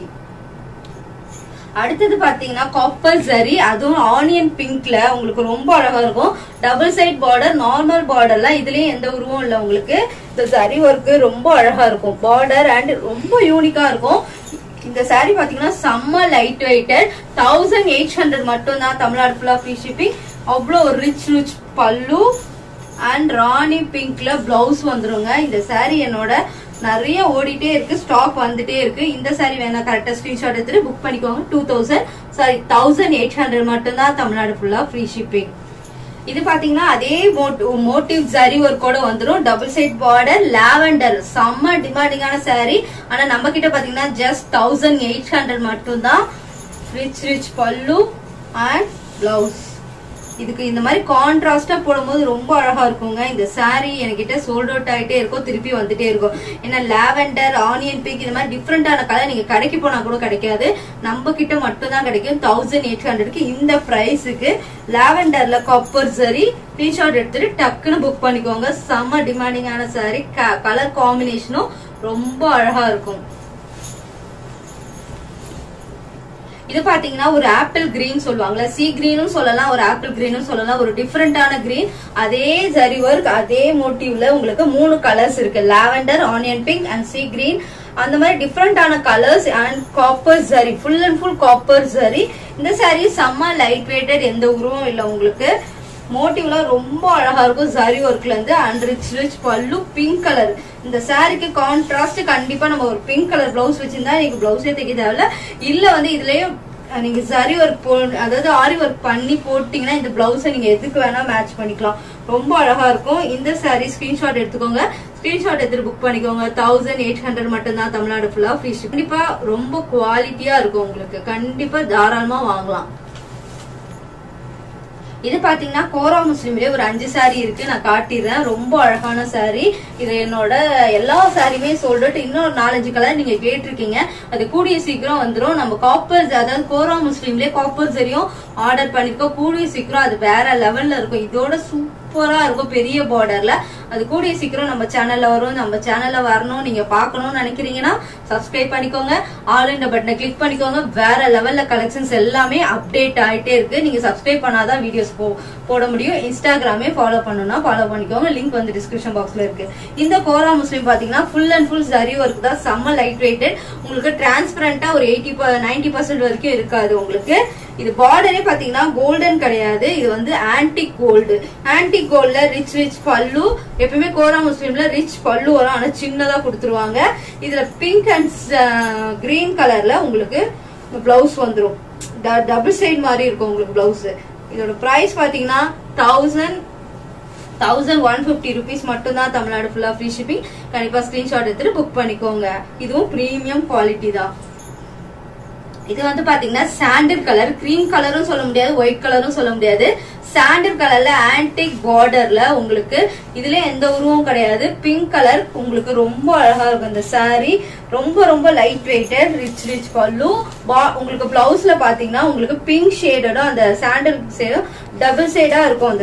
அடுத்தது பாத்தீங்கன்னா காப்பர் ஜரி அதுவும் ஆனியன் பிங்க்ல உங்களுக்கு ரொம்ப அழகா இருக்கும் டபுள் சைட் பார்டர் நார்மல் பார்டர்லாம் இதுலயும் எந்த உருவம் இல்ல உங்களுக்கு இந்த ஜரி ஒர்க் ரொம்ப அழகா இருக்கும் பார்டர் அண்ட் ரொம்ப யூனிக்கா இருக்கும் இந்த saree பாத்தீங்கன்னா செம்ம light weighted thousand eight hundred மட்டும் தான் தமிழ்நாடு ஃபுல்லா ஃப்ரீ ஷிப்பிங் அவ்வளோ ஒரு ரிச் ரிச் பல்லு அண்ட் ராணி பிங்க்ல பிளவுஸ் வந்துருங்க இந்த saree என்னோட நிறைய ஓடிட்டே இருக்கு ஸ்டாக் வந்துட்டே இருக்கு இந்த saree வேணா கரெக்டா ஸ்கிரீன்ஷாட் எடுத்துட்டு புக் பண்ணிக்கோங்க two thousand sorry thousand eight hundred மட்டும் தான் தமிழ்நாடு ஃபுல்லா ஃப்ரீ ஷிப்பிங் இது பாத்தீங்கன்னா அதே மோட்டிவ் ஜரி ஒர்க்கோட வந்துரும் டபுள் சைட் பார்டர் லாவெண்டர் செம்ம டிமாண்டிங்கான saree ஆனா நம்ம கிட்ட பாத்தீங்கன்னா ஜஸ்ட் தௌசண்ட் எயிட் ஹண்ட்ரட் மட்டும் தான் rich rich pallu and blouse இதுக்கு இந்த மாதிரி கான்ட்ராஸ்டா போடும்போது ரொம்ப அழகா இருக்குங்க இந்த saree என்கிட்ட சோல்ட் அவுட் ஆயிட்டே இருக்கும் திருப்பி வந்துட்டே இருக்கும் ஏன்னா லாவெண்டர் ஆனியன் பிங்க் இந்த மாதிரி டிஃப்ரெண்டான கலர் நீங்க கடைக்கு போனா கூட கிடைக்காது நம்ம கிட்ட மட்டும் தான் கிடைக்கும் தௌசண்ட் எயிட் ஹண்ட்ரட்க்கு இந்த பிரைஸுக்கு லாவெண்டர்ல காப்பர் சரி டிஷர்ட் எடுத்துட்டு டக்குன்னு புக் பண்ணிக்கோங்க செம்ம டிமாண்டிங்கான saree கலர் காம்பினேஷனும் ரொம்ப அழகா இருக்கும் இது பாத்தீங்கன்னா ஒரு ஆப்பிள் கிரீன் சொல்லுவாங்கல்ல சி கிரீனும் சொல்லலாம் ஒரு ஆப்பிள் கிரீனும் சொல்லலாம் ஒரு டிஃப்ரெண்டான கிரீன் அதே ஜரி ஒர்க் அதே மோட்டிவ்ல உங்களுக்கு மூணு கலர்ஸ் இருக்கு lavender onion pink and sea green அந்த மாதிரி டிஃப்ரெண்டான கலர்ஸ் அண்ட் காப்பர் ஜரி ஃபுல் அண்ட் ஃபுல் காப்பர் ஜரி இந்த saree செம்ம லைட் வெயிட்டட் எந்த உருவம் இல்லை உங்களுக்கு மோட்டிவ்ல ரொம்ப அழகா இருக்கும் ஜரி ஒர்க்ல இருந்து and rich rich pallu pink colour இந்த சாரிக்கு கான்ட்ராஸ்ட் கண்டிப்பா நம்ம ஒரு பிங்க் கலர் பிளவுஸ் வச்சிருந்தா நீங்க பிளவுஸே தைக்க தேவையில்ல இல்ல வந்து இதுலயே அஹ், நீங்க ஜரி ஒர்க் போ அதாவது ஆரி ஒர்க் பண்ணி போட்டீங்கன்னா இந்த பிளவுஸை நீங்க எதுக்கு வேணா மேட்ச் பண்ணிக்கலாம் ரொம்ப அழகா இருக்கும் இந்த சாரி ஸ்கிரீன்ஷாட் எடுத்துக்கோங்க ஸ்கிரீன்ஷாட் எடுத்துட்டு புக் பண்ணிக்கோங்க தௌசண்ட் எயிட் ஹண்ட்ரட் மட்டும் தான் தமிழ்நாடு ஃபுல்லா ஃப்ரீ கண்டிப்பா ரொம்ப குவாலிட்டியா இருக்கும் உங்களுக்கு கண்டிப்பா தாராளமா வாங்கலாம் இது பாத்தீங்கன்னா கோரா முஸ்லீம்லயே ஒரு அஞ்சு saree இருக்கு நான் காட்டிடுறேன் ரொம்ப அழகான saree இது என்னோட எல்லா சாரியுமே சொல்லிட்டு இன்னும் நாலஞ்சு கலர் நீங்க கேட்டிருக்கீங்க அது கூடிய சீக்கிரம் வந்துரும் நம்ம காப்பர் அதாவது கோரா முஸ்லீம்லயே காப்பர் சரியும் ஆர்டர் பண்ணிருக்கோம் கூடிய சீக்கிரம் அது வேற லெவல்ல இருக்கும் இதோட சூப்பரா இருக்கும் பெரிய பார்டர்ல அது கூடிய சீக்கிரம் நம்ம சேனல்ல வரும் நம்ம சேனல்ல வரணும் நீங்க பார்க்கணும்னு நினைக்கிறீங்கன்னா சப்ஸ்கிரைப் பண்ணிக்கோங்க ஆல் இந்த பட்டனை கிளிக் பண்ணிக்கோங்க வேற லெவல்ல கலெக்ஷன்ஸ் எல்லாமே அப்டேட் ஆயிட்டே இருக்கு நீங்க சப்ஸ்கிரைப் பண்ணாதான் வீடியோஸ் போ போட முடியும் இன்ஸ்டாகிராமே ஃபாலோ பண்ணணும்னா ஃபாலோ பண்ணிக்கோங்க லிங்க் வந்து டிஸ்கிரிப்ஷன் பாக்ஸ்ல இருக்கு இந்த கோரா முஸ்லீம் பாத்தீங்கன்னா ஃபுல் அண்ட் ஃபுல் ஜரி ஒர்க் தான் செம்ம லைட் வெயிட்டட் உங்களுக்கு டிரான்ஸ்பரண்டா ஒரு எயிட்டி நைன்டி பர்சன்ட் வரைக்கும் இருக்காது உங்களுக்கு இது பார்டரே பாத்தீங்கன்னா கோல்டன் கிடையாது இது வந்து ஆன்டிக் கோல்டு ஆன்டிக் கோல்ட்ல ரிச் ரிச் பல்லு எப்பவுமே கோரா முஸ்லீம்ல ரிச் பல்லு வரும் ஆனா சின்னதா கொடுத்துருவாங்க இதுல பிங்க் அண்ட் கிரீன் கலர்ல உங்களுக்கு பிளவுஸ் வந்துரும் டபுள் சைடு மாதிரி இருக்கும் உங்களுக்கு பிளவுஸ் இதோட பிரைஸ் பாத்தீங்கன்னா thousand thousand one fifty rupees மட்டும் தான் தமிழ்நாடு ஃபுல்லா ஃப்ரீ ஷிப்பிங் கண்டிப்பா ஸ்கிரீன்ஷாட் எடுத்துட்டு புக் பண்ணிக்கோங்க இதுவும் பிரீமியம் குவாலிட்டி தான் இது வந்து பாத்தீங்கன்னா சாண்டில் கலர் கிரீம் கலரும் சொல்ல முடியாது ஒயிட் கலரும் சொல்ல முடியாது சாண்டில் கலர்ல ஆன்டிக் பார்டர்ல உங்களுக்கு இதுல எந்த உருவம் கிடையாது பிங்க் கலர் உங்களுக்கு ரொம்ப அழகா இருக்கும் இந்த saree ரொம்ப ரொம்ப லைட் வெயிட்டட் ரிச் ரிச் பல்லு பா- உங்களுக்கு பிளவுஸ்ல பாத்தீங்கன்னா உங்களுக்கு பிங்க் ஷேடோட அந்த சாண்டில் ஷேடும் டபுள் ஷேடா இருக்கும் அந்த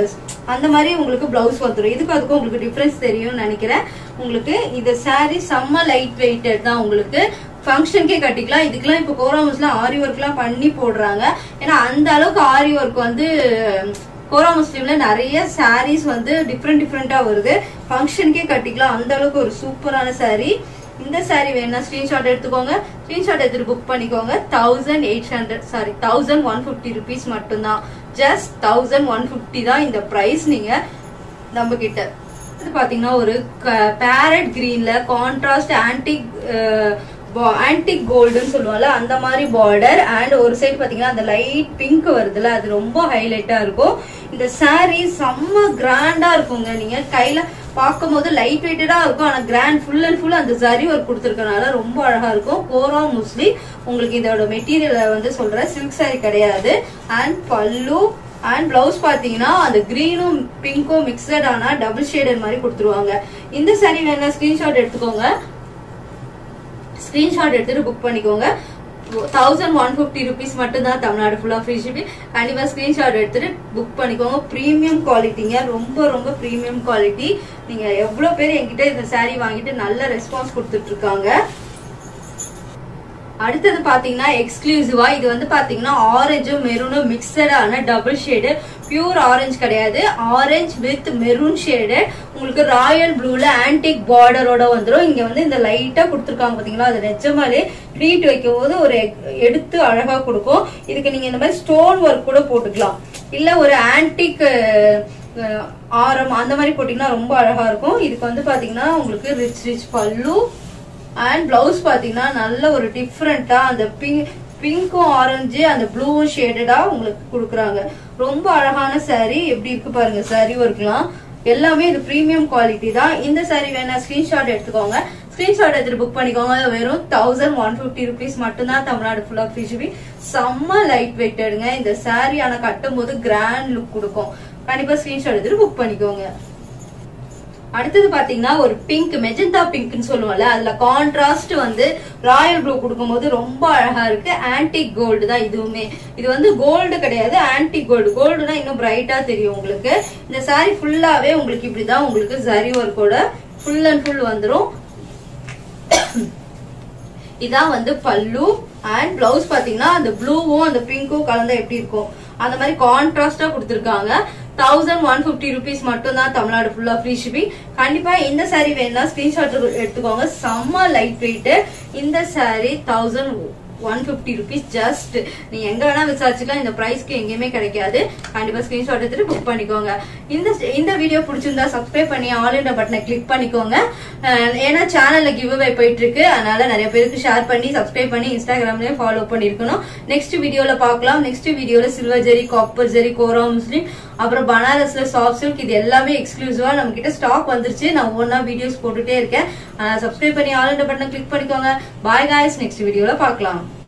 அந்த மாதிரி உங்களுக்கு பிளவுஸ் வந்துடும் இதுக்கு அதுக்கும் உங்களுக்கு டிஃபரன்ஸ் தெரியும்னு நினைக்கிறேன் உங்களுக்கு இந்த saree செம்ம லைட் வெயிட்டட் தான் உங்களுக்கு ஃபங்க்ஷனுக்கே கட்டிக்கலாம் இதுக்கெல்லாம் இப்போ கோராமஸ்லாம் ஆரி ஒர்க்லாம் பண்ணி போடுறாங்க ஏன்னா அந்த அளவுக்கு ஆரி ஒர்க் வந்து கோரா முஸ்லீம்ல நிறைய sarees வந்து டிஃப்ரெண்ட் டிஃப்ரெண்டா வருது ஃபங்க்ஷனுக்கே கட்டிக்கலாம் அந்த அளவுக்கு ஒரு சூப்பரான saree இந்த saree வேணா ஸ்கிரீன்ஷாட் எடுத்துக்கோங்க ஸ்கிரீன்ஷாட் எடுத்துட்டு புக் பண்ணிக்கோங்க thousand eight hundred sorry thousand one fifty rupees மட்டும்தான் ஜஸ்ட் தௌசண்ட் ஒன் ஃபிஃப்டி தான் இந்த ப்ரைஸ் நீங்க நம்ம கிட்ட இது பாத்தீங்கன்னா ஒரு பேரட் கிரீன்ல கான்ட்ராஸ்ட் ஆன்டிக் ஆன்டிக் கோல்டுன்னு சொல்லுவாங்கல்ல அந்த மாதிரி பார்டர் அண்ட் ஒரு சைடு பாத்தீங்கன்னா அந்த லைட் பிங்க் வருதுல்ல அது ரொம்ப ஹைலைட்டா இருக்கும் இந்த saree செம்ம கிராண்டா இருக்குங்க நீங்க கையில பார்க்கும்போது லைட் வெயிட்டடா இருக்கும் ஆனா கிராண்ட் ஃபுல் அண்ட் ஃபுல் அந்த ஜரி ஒர்க் கொடுத்துருக்கனால ரொம்ப அழகா இருக்கும் கோரா முஸ்லி உங்களுக்கு இதோட மெட்டீரியல் வந்து சொல்றேன் சில்க் saree கிடையாது அண்ட் பல்லு அண்ட் பிளவுஸ் பாத்தீங்கன்னா அந்த கிரீனும் பிங்க்கும் மிக்சட் ஆனா டபுள் ஷேடர் மாதிரி கொடுத்துருவாங்க இந்த saree வேணா ஸ்கிரீன்ஷாட் எடுத்துக்கோங்க ஸ்கிரீன்ஷாட் எடுத்துட்டு புக் பண்ணிக்கோங்க தௌசண்ட் ஒன் ஃபிஃப்டி ருபீஸ் மட்டும் தான் தமிழ்நாடு ஃபுல்லா ஃப்ரீ ஷிப்பிங் கண்டிப்பா ஸ்கிரீன்ஷாட் எடுத்துட்டு புக் பண்ணிக்கோங்க ப்ரீமியம் குவாலிட்டிங்க ரொம்ப ரொம்ப ப்ரீமியம் குவாலிட்டி நீங்க எவ்வளவு பேர் என்கிட்ட இந்த saree வாங்கிட்டு நல்ல ரெஸ்பான்ஸ் கொடுத்துட்டு இருக்காங்க அடுத்தது பாத்தீங்கன்னா எக்ஸ்க்ளூசிவா இது வந்து பாத்தீங்கன்னா ஆரஞ்சும் மெரூனும் மிக்சடான டபுள் ஷேடு பியூர் ஆரஞ்சு கிடையாது ஆரஞ்சு வித் மெரூன் ஷேடு உங்களுக்கு ராயல் ப்ளூல ஆன்டிக் பார்டரோட வந்துரும் இங்க வந்து இந்த லைட்டா கொடுத்துருக்காங்க பாத்தீங்களா அது நிஜமாலே ட்ரீட் வைக்கும் போது ஒரு எ- எடுத்து அழகா கொடுக்கும் இதுக்கு நீங்க இந்த மாதிரி ஸ்டோன் ஒர்க் கூட போட்டுக்கலாம் இல்ல ஒரு ஆன்டிக் ஆரம் அந்த மாதிரி போட்டீங்கன்னா ரொம்ப அழகா இருக்கும் இதுக்கு வந்து பாத்தீங்கன்னா உங்களுக்கு rich rich pallu and blouse பாத்தீங்கன்னா நல்ல ஒரு டிஃப்ரெண்டா அந்த பிங்க் பிங்க்கும் ஆரஞ்சு அந்த ப்ளூவும் ஷேடடா உங்களுக்கு கொடுக்குறாங்க ரொம்ப அழகான saree எப்படி இருக்கு பாருங்க saree ஒர்க்லாம் எல்லாமே இது ப்ரீமியம் குவாலிட்டி தான் இந்த saree வேணா ஸ்கிரீன்ஷாட் எடுத்துக்கோங்க ஸ்கிரீன்ஷாட் எடுத்துட்டு புக் பண்ணிக்கோங்க வெறும் தௌசண்ட் ஒன் ஃபிஃப்டி ருபீஸ் மட்டும்தான் தமிழ்நாடு ஃபுல்லா ஃப்ரீ ஷிப்பிங் செம்ம லைட் வெயிட்டடுங்க இந்த saree ஆனா கட்டும் போது கிராண்ட் லுக் கொடுக்கும் கண்டிப்பா ஸ்கிரீன்ஷாட் எடுத்துட்டு புக் பண்ணிக்கோங்க அடுத்தது பாத்தீங்கன்னா ஒரு பிங்க் மெஜந்தா பிங்க்னு சொல்லுவோம்ல அதுல கான்ட்ராஸ்ட் வந்து ராயல் ப்ளூ கொடுக்கும்போது ரொம்ப அழகா இருக்கு ஆன்டிக் கோல்டு தான் இதுவுமே இது வந்து கோல்டு கிடையாது ஆன்டிக் கோல்டு கோல்டுனா இன்னும் பிரைட்டா தெரியும் உங்களுக்கு இந்த saree ஃபுல்லாவே உங்களுக்கு இப்படிதான் உங்களுக்கு ஜரி ஒர்க்கோட ஃபுல் அண்ட் ஃபுல் வந்துரும் இதான் வந்து பல்லு அண்ட் பிளவுஸ் பாத்தீங்கன்னா அந்த ப்ளூவும் அந்த பிங்க்கும் கலந்தா எப்படி இருக்கும் அந்த மாதிரி கான்ட்ராஸ்டா கொடுத்துருக்காங்க தௌசண்ட் ஒன் பிப்டி ருபீஸ் மட்டும் தான் தமிழ்நாடு ஃபுல்லா ஃப்ரீ ஷிப்பிங் கண்டிப்பா இந்த saree வேணா ஸ்கிரீன்ஷாட் எடுத்துக்கோங்க செம்ம லைட் வெயிட் இந்த saree thousand one fifty rupees just நீங்க எங்க வேணா விசாரிச்சுக்கலாம் இந்த பிரைஸ்க்கு எங்கேயுமே கிடைக்காது கண்டிப்பா ஸ்கிரீன்ஷாட் எடுத்துட்டு புக் பண்ணிக்கோங்க இந்த இந்த வீடியோ பிடிச்சிருந்தா சப்ஸ்கிரைப் பண்ணி ஆல் இன் பட்டனை கிளிக் பண்ணிக்கோங்க அஹ் ஏன்னா சேனல்ல கிவ் அவே போயிட்டு இருக்கு அதனால நிறைய பேருக்கு ஷேர் பண்ணி சப்ஸ்கிரைப் பண்ணி இன்ஸ்டாகிராம்லயும் ஃபாலோ பண்ணிருக்கணும் நெக்ஸ்ட் வீடியோல பார்க்கலாம் நெக்ஸ்ட் வீடியோல சில்வர் ஜெரி காப்பர் ஜெரி கோரா முஸ்லிம் அப்புறம் பனாரஸ்ல சாஃப்ட் சில்க் இது எல்லாமே எக்ஸ்க்ளூசிவா நம்ம கிட்ட ஸ்டாக் வந்துருச்சு நான் ஒன்னா வீடியோஸ் போட்டுட்டே இருக்கேன் சப்ஸ்கிரைப் பண்ணி ஆல் இன் பட்டனை கிளிக் பண்ணிக்கோங்க பாய் காய்ஸ் நெக்ஸ்ட் வீடியோல பார்க்கலாம்